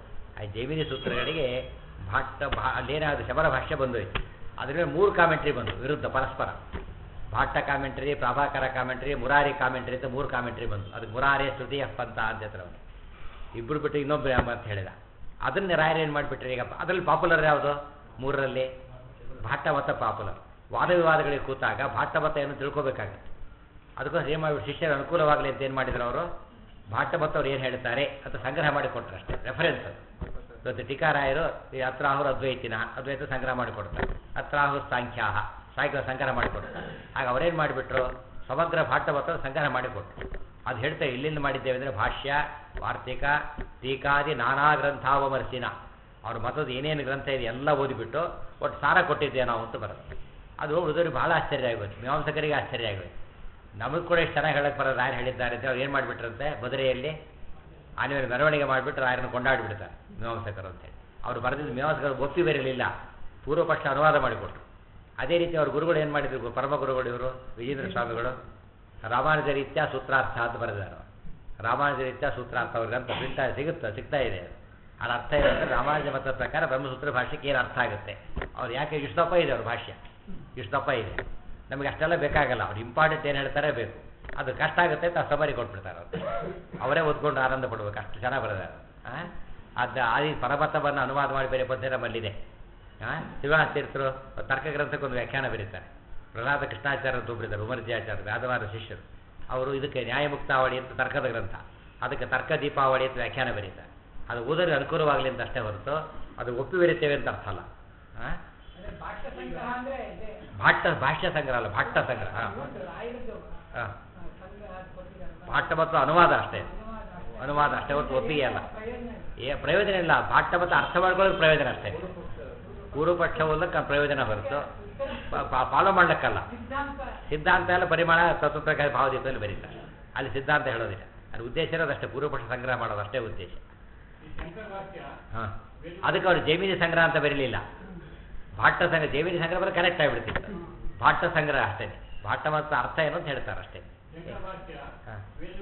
ಆ ಜೈಮಿನಿ ಸೂತ್ರಗಳಿಗೆ ಭಟ್ಟ ಭಾ ಅಲ್ಲೇನಾದ್ರು ಶಬರ ಭಾಷ್ಯ ಬಂದೋಯ್ತು ಅದ್ರ ಮೇಲೆ ಮೂರು ಕಾಮೆಂಟ್ರಿ ಬಂದು ವಿರುದ್ಧ ಪರಸ್ಪರ Bhatta commentary Prabhakara commentary Murari commentary ಅಂತ ಮೂರು ಕಾಮೆಂಟ್ರಿ ಬಂತು ಅದಕ್ಕೆ ಮುರಾರಿ ತೃತೀಯ ಪಂಥ ಅಂತ ಹೇಳ್ತಾರೆ ಅವನು ಇಬ್ಬರು ಬಿಟ್ಟು ಇನ್ನೊಬ್ಬರು ಯಾವ ಅಂತ ಹೇಳಿದ ಅದನ್ನ ರಾಯರು ಏನು ಮಾಡಿಬಿಟ್ರೆ ಈಗ ಅದರಲ್ಲಿ ಪಾಪ್ಯುಲರ್ ಯಾವುದು ಮೂರರಲ್ಲಿ ಭಾಟ್ಟ ಮತ ಪಾಪ್ಯುಲರ್ ವಾದ ವಿವಾದಗಳಿಗೆ ಕೂತಾಗ ಭಾಟ್ಟ ಮತ ಏನು ತಿಳ್ಕೊಬೇಕಾಗತ್ತೆ ಅದಕ್ಕೋಸ್ಕರ ಏನು ಮಾಡಿಬಿಟ್ಟು ಶಿಷ್ಯರ ಅನುಕೂಲವಾಗಲಿ ಅಂತ ಏನು ಮಾಡಿದ್ರು ಅವರು ಭಾಟ್ಟ ಮತ ಅವ್ರು ಏನು ಹೇಳ್ತಾರೆ ಅಂತ ಸಂಗ್ರಹ ಮಾಡಿ ಕೊಟ್ಟರು ಅಷ್ಟೇ ರೆಫರೆನ್ಸ್ ಅದು ಇವತ್ತು ಟೀಕಾರಾಯರು ಈ ಅತ್ರಾಹುರ ಅದ್ವೈತಿನ ಅದ್ವೈತ ಸಂಗ್ರಹ ಮಾಡಿಕೊಡ್ತಾರೆ ಅತ್ರಾಹು ಸಾಂಖ್ಯಾಹ ಸಾಂಖ್ಯ ಸಂಗ್ರಹ ಮಾಡಿಕೊಡ್ತಾರೆ ಆಗ ಅವರೇನು ಮಾಡಿಬಿಟ್ರು ಸಮಗ್ರ ಭಾಟ್ಟ ಮತ ಸಂಗ್ರಹ ಮಾಡಿಕೊಟ್ರು ಅದು ಹೇಳ್ತಾರೆ ಇಲ್ಲಿಂದ ಮಾಡಿದ್ದೇವೆ ಅಂದರೆ ಭಾಷ್ಯ ವಾರ್ತಿಕ ಟೀಕಾದಿ ನಾನಾ ಗ್ರಂಥಾವಮರ್ಸಿನ ಅವ್ರ ಮತದ ಏನೇನು ಗ್ರಂಥ ಇದೆ ಎಲ್ಲ ಓದಿಬಿಟ್ಟು ಒಟ್ಟು ಸಾರ ಕೊಟ್ಟಿದ್ದೆ ನಾವು ಅಂತ ಬರುತ್ತೆ ಅದು ಉಳಿದವ್ರಿಗೆ ಭಾಳ ಆಶ್ಚರ್ಯ ಆಗೋಯ್ತು ಮೀಮಾಂಸಕರಿಗೆ ಆಶ್ಚರ್ಯ ಆಗೋಯ್ತು ನಮಗೆ ಕೂಡ ಇಷ್ಟು ಚೆನ್ನಾಗಿ ಹೇಳಕ್ಕೆ ಬರೋದು ರಾಯರು ಹೇಳಿದ್ದಾರೆ ಅಂತ ಅವ್ರು ಏನು ಮಾಡಿಬಿಟ್ರಂತೆ ಮದುರೆಯಲ್ಲಿ ಆನೆ ಮೇಲೆ ಮೆರವಣಿಗೆ ಮಾಡಿಬಿಟ್ಟು ರಾಯರನ್ನು ಕೊಂಡಾಡಿಬಿಡ್ತಾರೆ ಮೀಮಾಂಸಕರು ಅಂತೇಳಿ ಅವ್ರು ಬರೆದಿದ್ದು ಮೀಮಾಂಸಕರು ಒಪ್ಪಿ ಬರಲಿಲ್ಲ ಪೂರ್ವಪಕ್ಷ ಅನುವಾದ ಮಾಡಿಕೊಟ್ರು ಅದೇ ರೀತಿ ಅವ್ರ ಗುರುಗಳು ಏನು ಮಾಡಿದ್ರು ಪರಮ ಗುರುಗಳು ಇವರು ವಿಜೇಂದ್ರ ಸ್ವಾಮಿಗಳು ರಾಮಾನುಜ ರೀತ್ಯ ಸೂತ್ರಾರ್ಥ ಅಂತ ಬರೆದಿದ್ದಾರೆ ರಾಮಾನುಜ ರೀತ್ಯ ಸೂತ್ರಾರ್ಥ ಅವ್ರಿಗೆ ಅಂತ ಪ್ರಿಂಟ್ ಸಿಗುತ್ತಾ ಸಿಗ್ತಾ ಇದೆ ಅದು. ಅದ್ರ ಅರ್ಥ ಏನಂದ್ರೆ ರಾಮಾನುಜ ಮತದ ಪ್ರಕಾರ ಬ್ರಹ್ಮಸೂತ್ರ ಭಾಷೆಗೆ ಏನು ಅರ್ಥ ಆಗುತ್ತೆ ಅವ್ರು ಯಾಕೆ ಇಷ್ಟು ದಪ್ಪ ಇದೆ ಅವ್ರ ಭಾಷ್ಯ ಇಷ್ಟು ದಪ್ಪ ಇದೆ ನಮಗೆ ಅಷ್ಟೆಲ್ಲ ಬೇಕಾಗಲ್ಲ ಅವ್ರು ಇಂಪಾರ್ಟೆಂಟ್ ಏನು ಹೇಳ್ತಾರೆ ಬೇಕು ಅದು ಕಷ್ಟ ಆಗುತ್ತೆ ಅಂತ ಸಬರಿ ಕೊಟ್ಬಿಡ್ತಾರೆ ಅವ್ರು ಅವರೇ ಓದ್ಕೊಂಡು ಆನಂದ ಪಡ್ಬೇಕು ಅಷ್ಟು ಚೆನ್ನಾಗಿ ಬರೆದಾರೆ ಅದು ಆದಿ ಪರಮತವನ್ನು ಅನುವಾದ ಮಾಡಿ ಬೇರೆ ಪದ್ಧತಿ ನಮ್ಮಲ್ಲಿದೆ ಹಾಂ ಶಿವನಾಥ ತೀರ್ಥರು ತರ್ಕ ಗ್ರಂಥಕ್ಕೆ ಒಂದು ವ್ಯಾಖ್ಯಾನ ಬರೀತಾರೆ ಪ್ರಹ್ಲಾದ ಕೃಷ್ಣಾಚಾರ್ಯ ಅಂತ ಒಬ್ಬರಿದ್ದಾರೆ ಉಮರ್ಜಿಯಾಚಾರ್ಯ ವ್ಯಾದವಾದ ಶಿಷ್ಯರು ಅವರು ಇದಕ್ಕೆ ನ್ಯಾಯಮುಕ್ತಾವಳಿ ಅಂತ ತರ್ಕದ ಗ್ರಂಥ ಅದಕ್ಕೆ ತರ್ಕ ದೀಪಾವಳಿ ಅಂತ ವ್ಯಾಖ್ಯಾನ ಬರೀತಾರೆ ಅದು ಓದೋರಿಗೆ ಅನುಕೂಲವಾಗಲಿ ಅಂತ ಅಷ್ಟೇ ಹೊರತು ಅದು ಒಪ್ಪಿ ಬರೀತೇವೆ ಅಂತ ಅರ್ಥ ಅಲ್ಲ ಹಾಂ ಅದೇ ಭಾಷ್ಯ ಸಂಗ್ರಹ ಅಂದ್ರೆ ಇದೆ ಭಾಟ್ಟ ಭಾಷ್ಯ ಸಂಗ್ರಹ ಅಲ್ಲ ಭಾಟ್ಟ ಸಂಗ್ರಹ ಹಾಂ ಇವತ್ತು ರಾಯರದ್ದು ಹಾಂ ಆ, ಸಂಗ್ರಹ ಕೊಟ್ಟಿದ್ದಾರಲ್ಲ, ಭಾಟ್ಟ ಮತ್ತು ಅನುವಾದ ಅಷ್ಟೇ ಅನುವಾದ ಅಷ್ಟೇ. ಅನುವಾದ ಅಷ್ಟೇ ಹೊರತು ಒಪ್ಪಿಗೆ ಅಲ್ಲ ಪ್ರಯೋಜನ ಇಲ್ಲ. ಏ ಪ್ರಯೋಜನ ಇಲ್ಲ ಭಾಟ್ಟ ಮತ್ತು ಅರ್ಥ ಮಾಡ್ಕೊಳ್ಳೋದು ಪ್ರಯೋಜನ ಅಷ್ಟೇ ಪೂರ್ವಪಕ್ಷ ಓದಕ್ಕೆ ಪ್ರಯೋಜನ ಹೊರತು ಫಾಲೋ ಮಾಡ್ಲಿಕ್ಕಲ್ಲ ಸಿದ್ಧಾಂತ ಸಿದ್ಧಾಂತ ಎಲ್ಲ ಪರಿಮಾಣ ತತ್ವಪ್ರಕಾರ ಭಾವದೀಪದಲ್ಲಿ ಬರೀತಾರೆ ಅಲ್ಲಿ ಸಿದ್ಧಾಂತ ಹೇಳೋದಿಲ್ಲ ಅಲ್ಲಿ ಉದ್ದೇಶ ಇರೋದಷ್ಟೇ ಪೂರ್ವಪಕ್ಷ ಸಂಗ್ರಹ ಮಾಡೋದು ಅಷ್ಟೇ ಉದ್ದೇಶ ಹಾಂ ಅದಕ್ಕೆ ಅವರು ಜೈಮಿನಿ ಸಂಗ್ರಹ ಅಂತ ಬರಲಿಲ್ಲ ಭಾಟ್ಟ ಸಂಗ್ರಹ ಜೈಮಿನಿ ಸಂಗ್ರಹ ಬರೋ ಕರೆಕ್ಟ್ ಆಗಿಬಿಡ್ತಿತ್ತು ಭಾಟ್ಟ ಸಂಗ್ರಹ ಅಷ್ಟೇ ಭಾಟ್ಟ ಮತ್ತು ಅರ್ಥ ಏನು ಅಂತ ಹೇಳ್ತಾರೆ ಅಷ್ಟೇ ಹಾಂ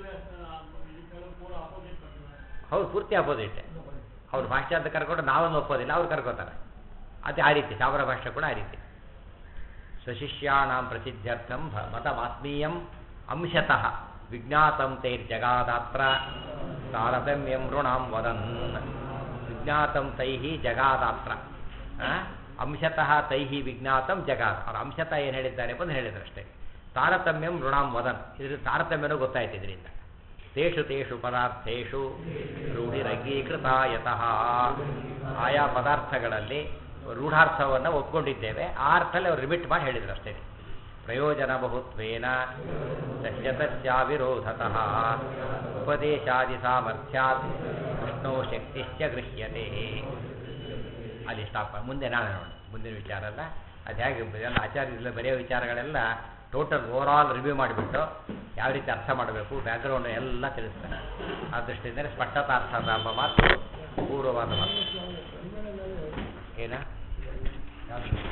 ಹೌದು ಪೂರ್ತಿ ಅಪೋಸಿಟ್ ಅವ್ರು ಭಾಷೆ ಅಂತ ಕರ್ಕೊಂಡು ನಾವನ್ನು ಒಪ್ಪೋದಿಲ್ಲ ಅವ್ರು ಕರ್ಕೋತಾರೆ ಅದೇ ಆ ರೀತಿ ಶಾವರ ಭಾಷೆ ಕೂಡ ಆ ರೀತಿ ಸ್ವಶಿಷ್ಯಾಣಾಂ ಪ್ರಸಿದ್ಧ್ಯರ್ಥಂ ಭ- ಮತಮಾತ್ಮೀಯಂ ಅಂಶತಃ ವಿಜ್ಞಾತಂ ತೈರ್ಜಗಾದಾತ್ರ ತಾರತಮ್ಯಂ ಋಣಾಂ ವದನ್ ವಿಜ್ಞಾತಂ ತೈಹಿ ಜಗಾದಾತ್ರ ಆ? ಅಂಶತಃ ತೈಹಿ ವಿಜ್ಞಾತಂ ಜಗಾತ್ ಅವ್ರು ಅಂಶತಃ ಏನು ಹೇಳಿದ್ದಾರೆ ಬಂದು ಹೇಳಿದ್ರು ಅಷ್ಟೇ ತಾರತಮ್ಯಂ ಋಣಾಂ ವದನ್ ಇದ್ರ ತಾರತಮ್ಯನೂ ಗೊತ್ತಾಯ್ತು ಇದರಿಂದ ತೇಷು ತೇಷು ಪದಾರ್ಥೇಷು ರೂಢಿರಂಗೀಕೃತ ಯತಃ ಆಯಾ ಪದಾರ್ಥಗಳಲ್ಲಿ ರೂಢಾರ್ಥವನ್ನು ಒಪ್ಕೊಂಡಿದ್ದೇವೆ ಆ ಅರ್ಥದಲ್ಲಿ ಅವರು ರಿಮಿಟ್ ಮಾಡಿ ಹೇಳಿದ್ರು ಅಷ್ಟೇ ಪ್ರಯೋಜನ ಬಹುತ್ವೇನ ತಸ್ಯ ತಸ್ಯಾವಿರೋಧತಃ ಉಪದೇಶಾದಿ ಸಾಮರ್ಥ್ಯಾತ್ ವಿಷ್ಣು ಶಕ್ತಿಶ್ಚ ಗೃಹ್ಯತೆ ಅಲ್ಲಿ ಸ್ಟಾಪ್ ಮುಂದೆ ನಾಳೆ ನೋಡೋಣ ಮುಂದಿನ ವಿಚಾರ ಅಲ್ಲ ಅದು ಹೇಗೆ ಎಲ್ಲ ಆಚಾರ್ಯರಲ್ಲಿ ಬರೆಯೋ ವಿಚಾರಗಳೆಲ್ಲ ಟೋಟಲ್ ಓವರಾಲ್ ರಿವ್ಯೂ ಮಾಡಿಬಿಟ್ಟು ಯಾವ ರೀತಿ ಅರ್ಥ ಮಾಡಬೇಕು ಬ್ಯಾಕ್ಗ್ರೌಂಡ್ ಎಲ್ಲ ತಿಳಿಸ್ತಾರೆ ಆ ದೃಷ್ಟಿಯಿಂದ ಸ್ಪಷ್ಟತಾರ್ಥ ಎಂಬ ಮಾತು ಪೂರ್ವವಾದ ಮಾತು ಏನ ಯಾವ್ದು?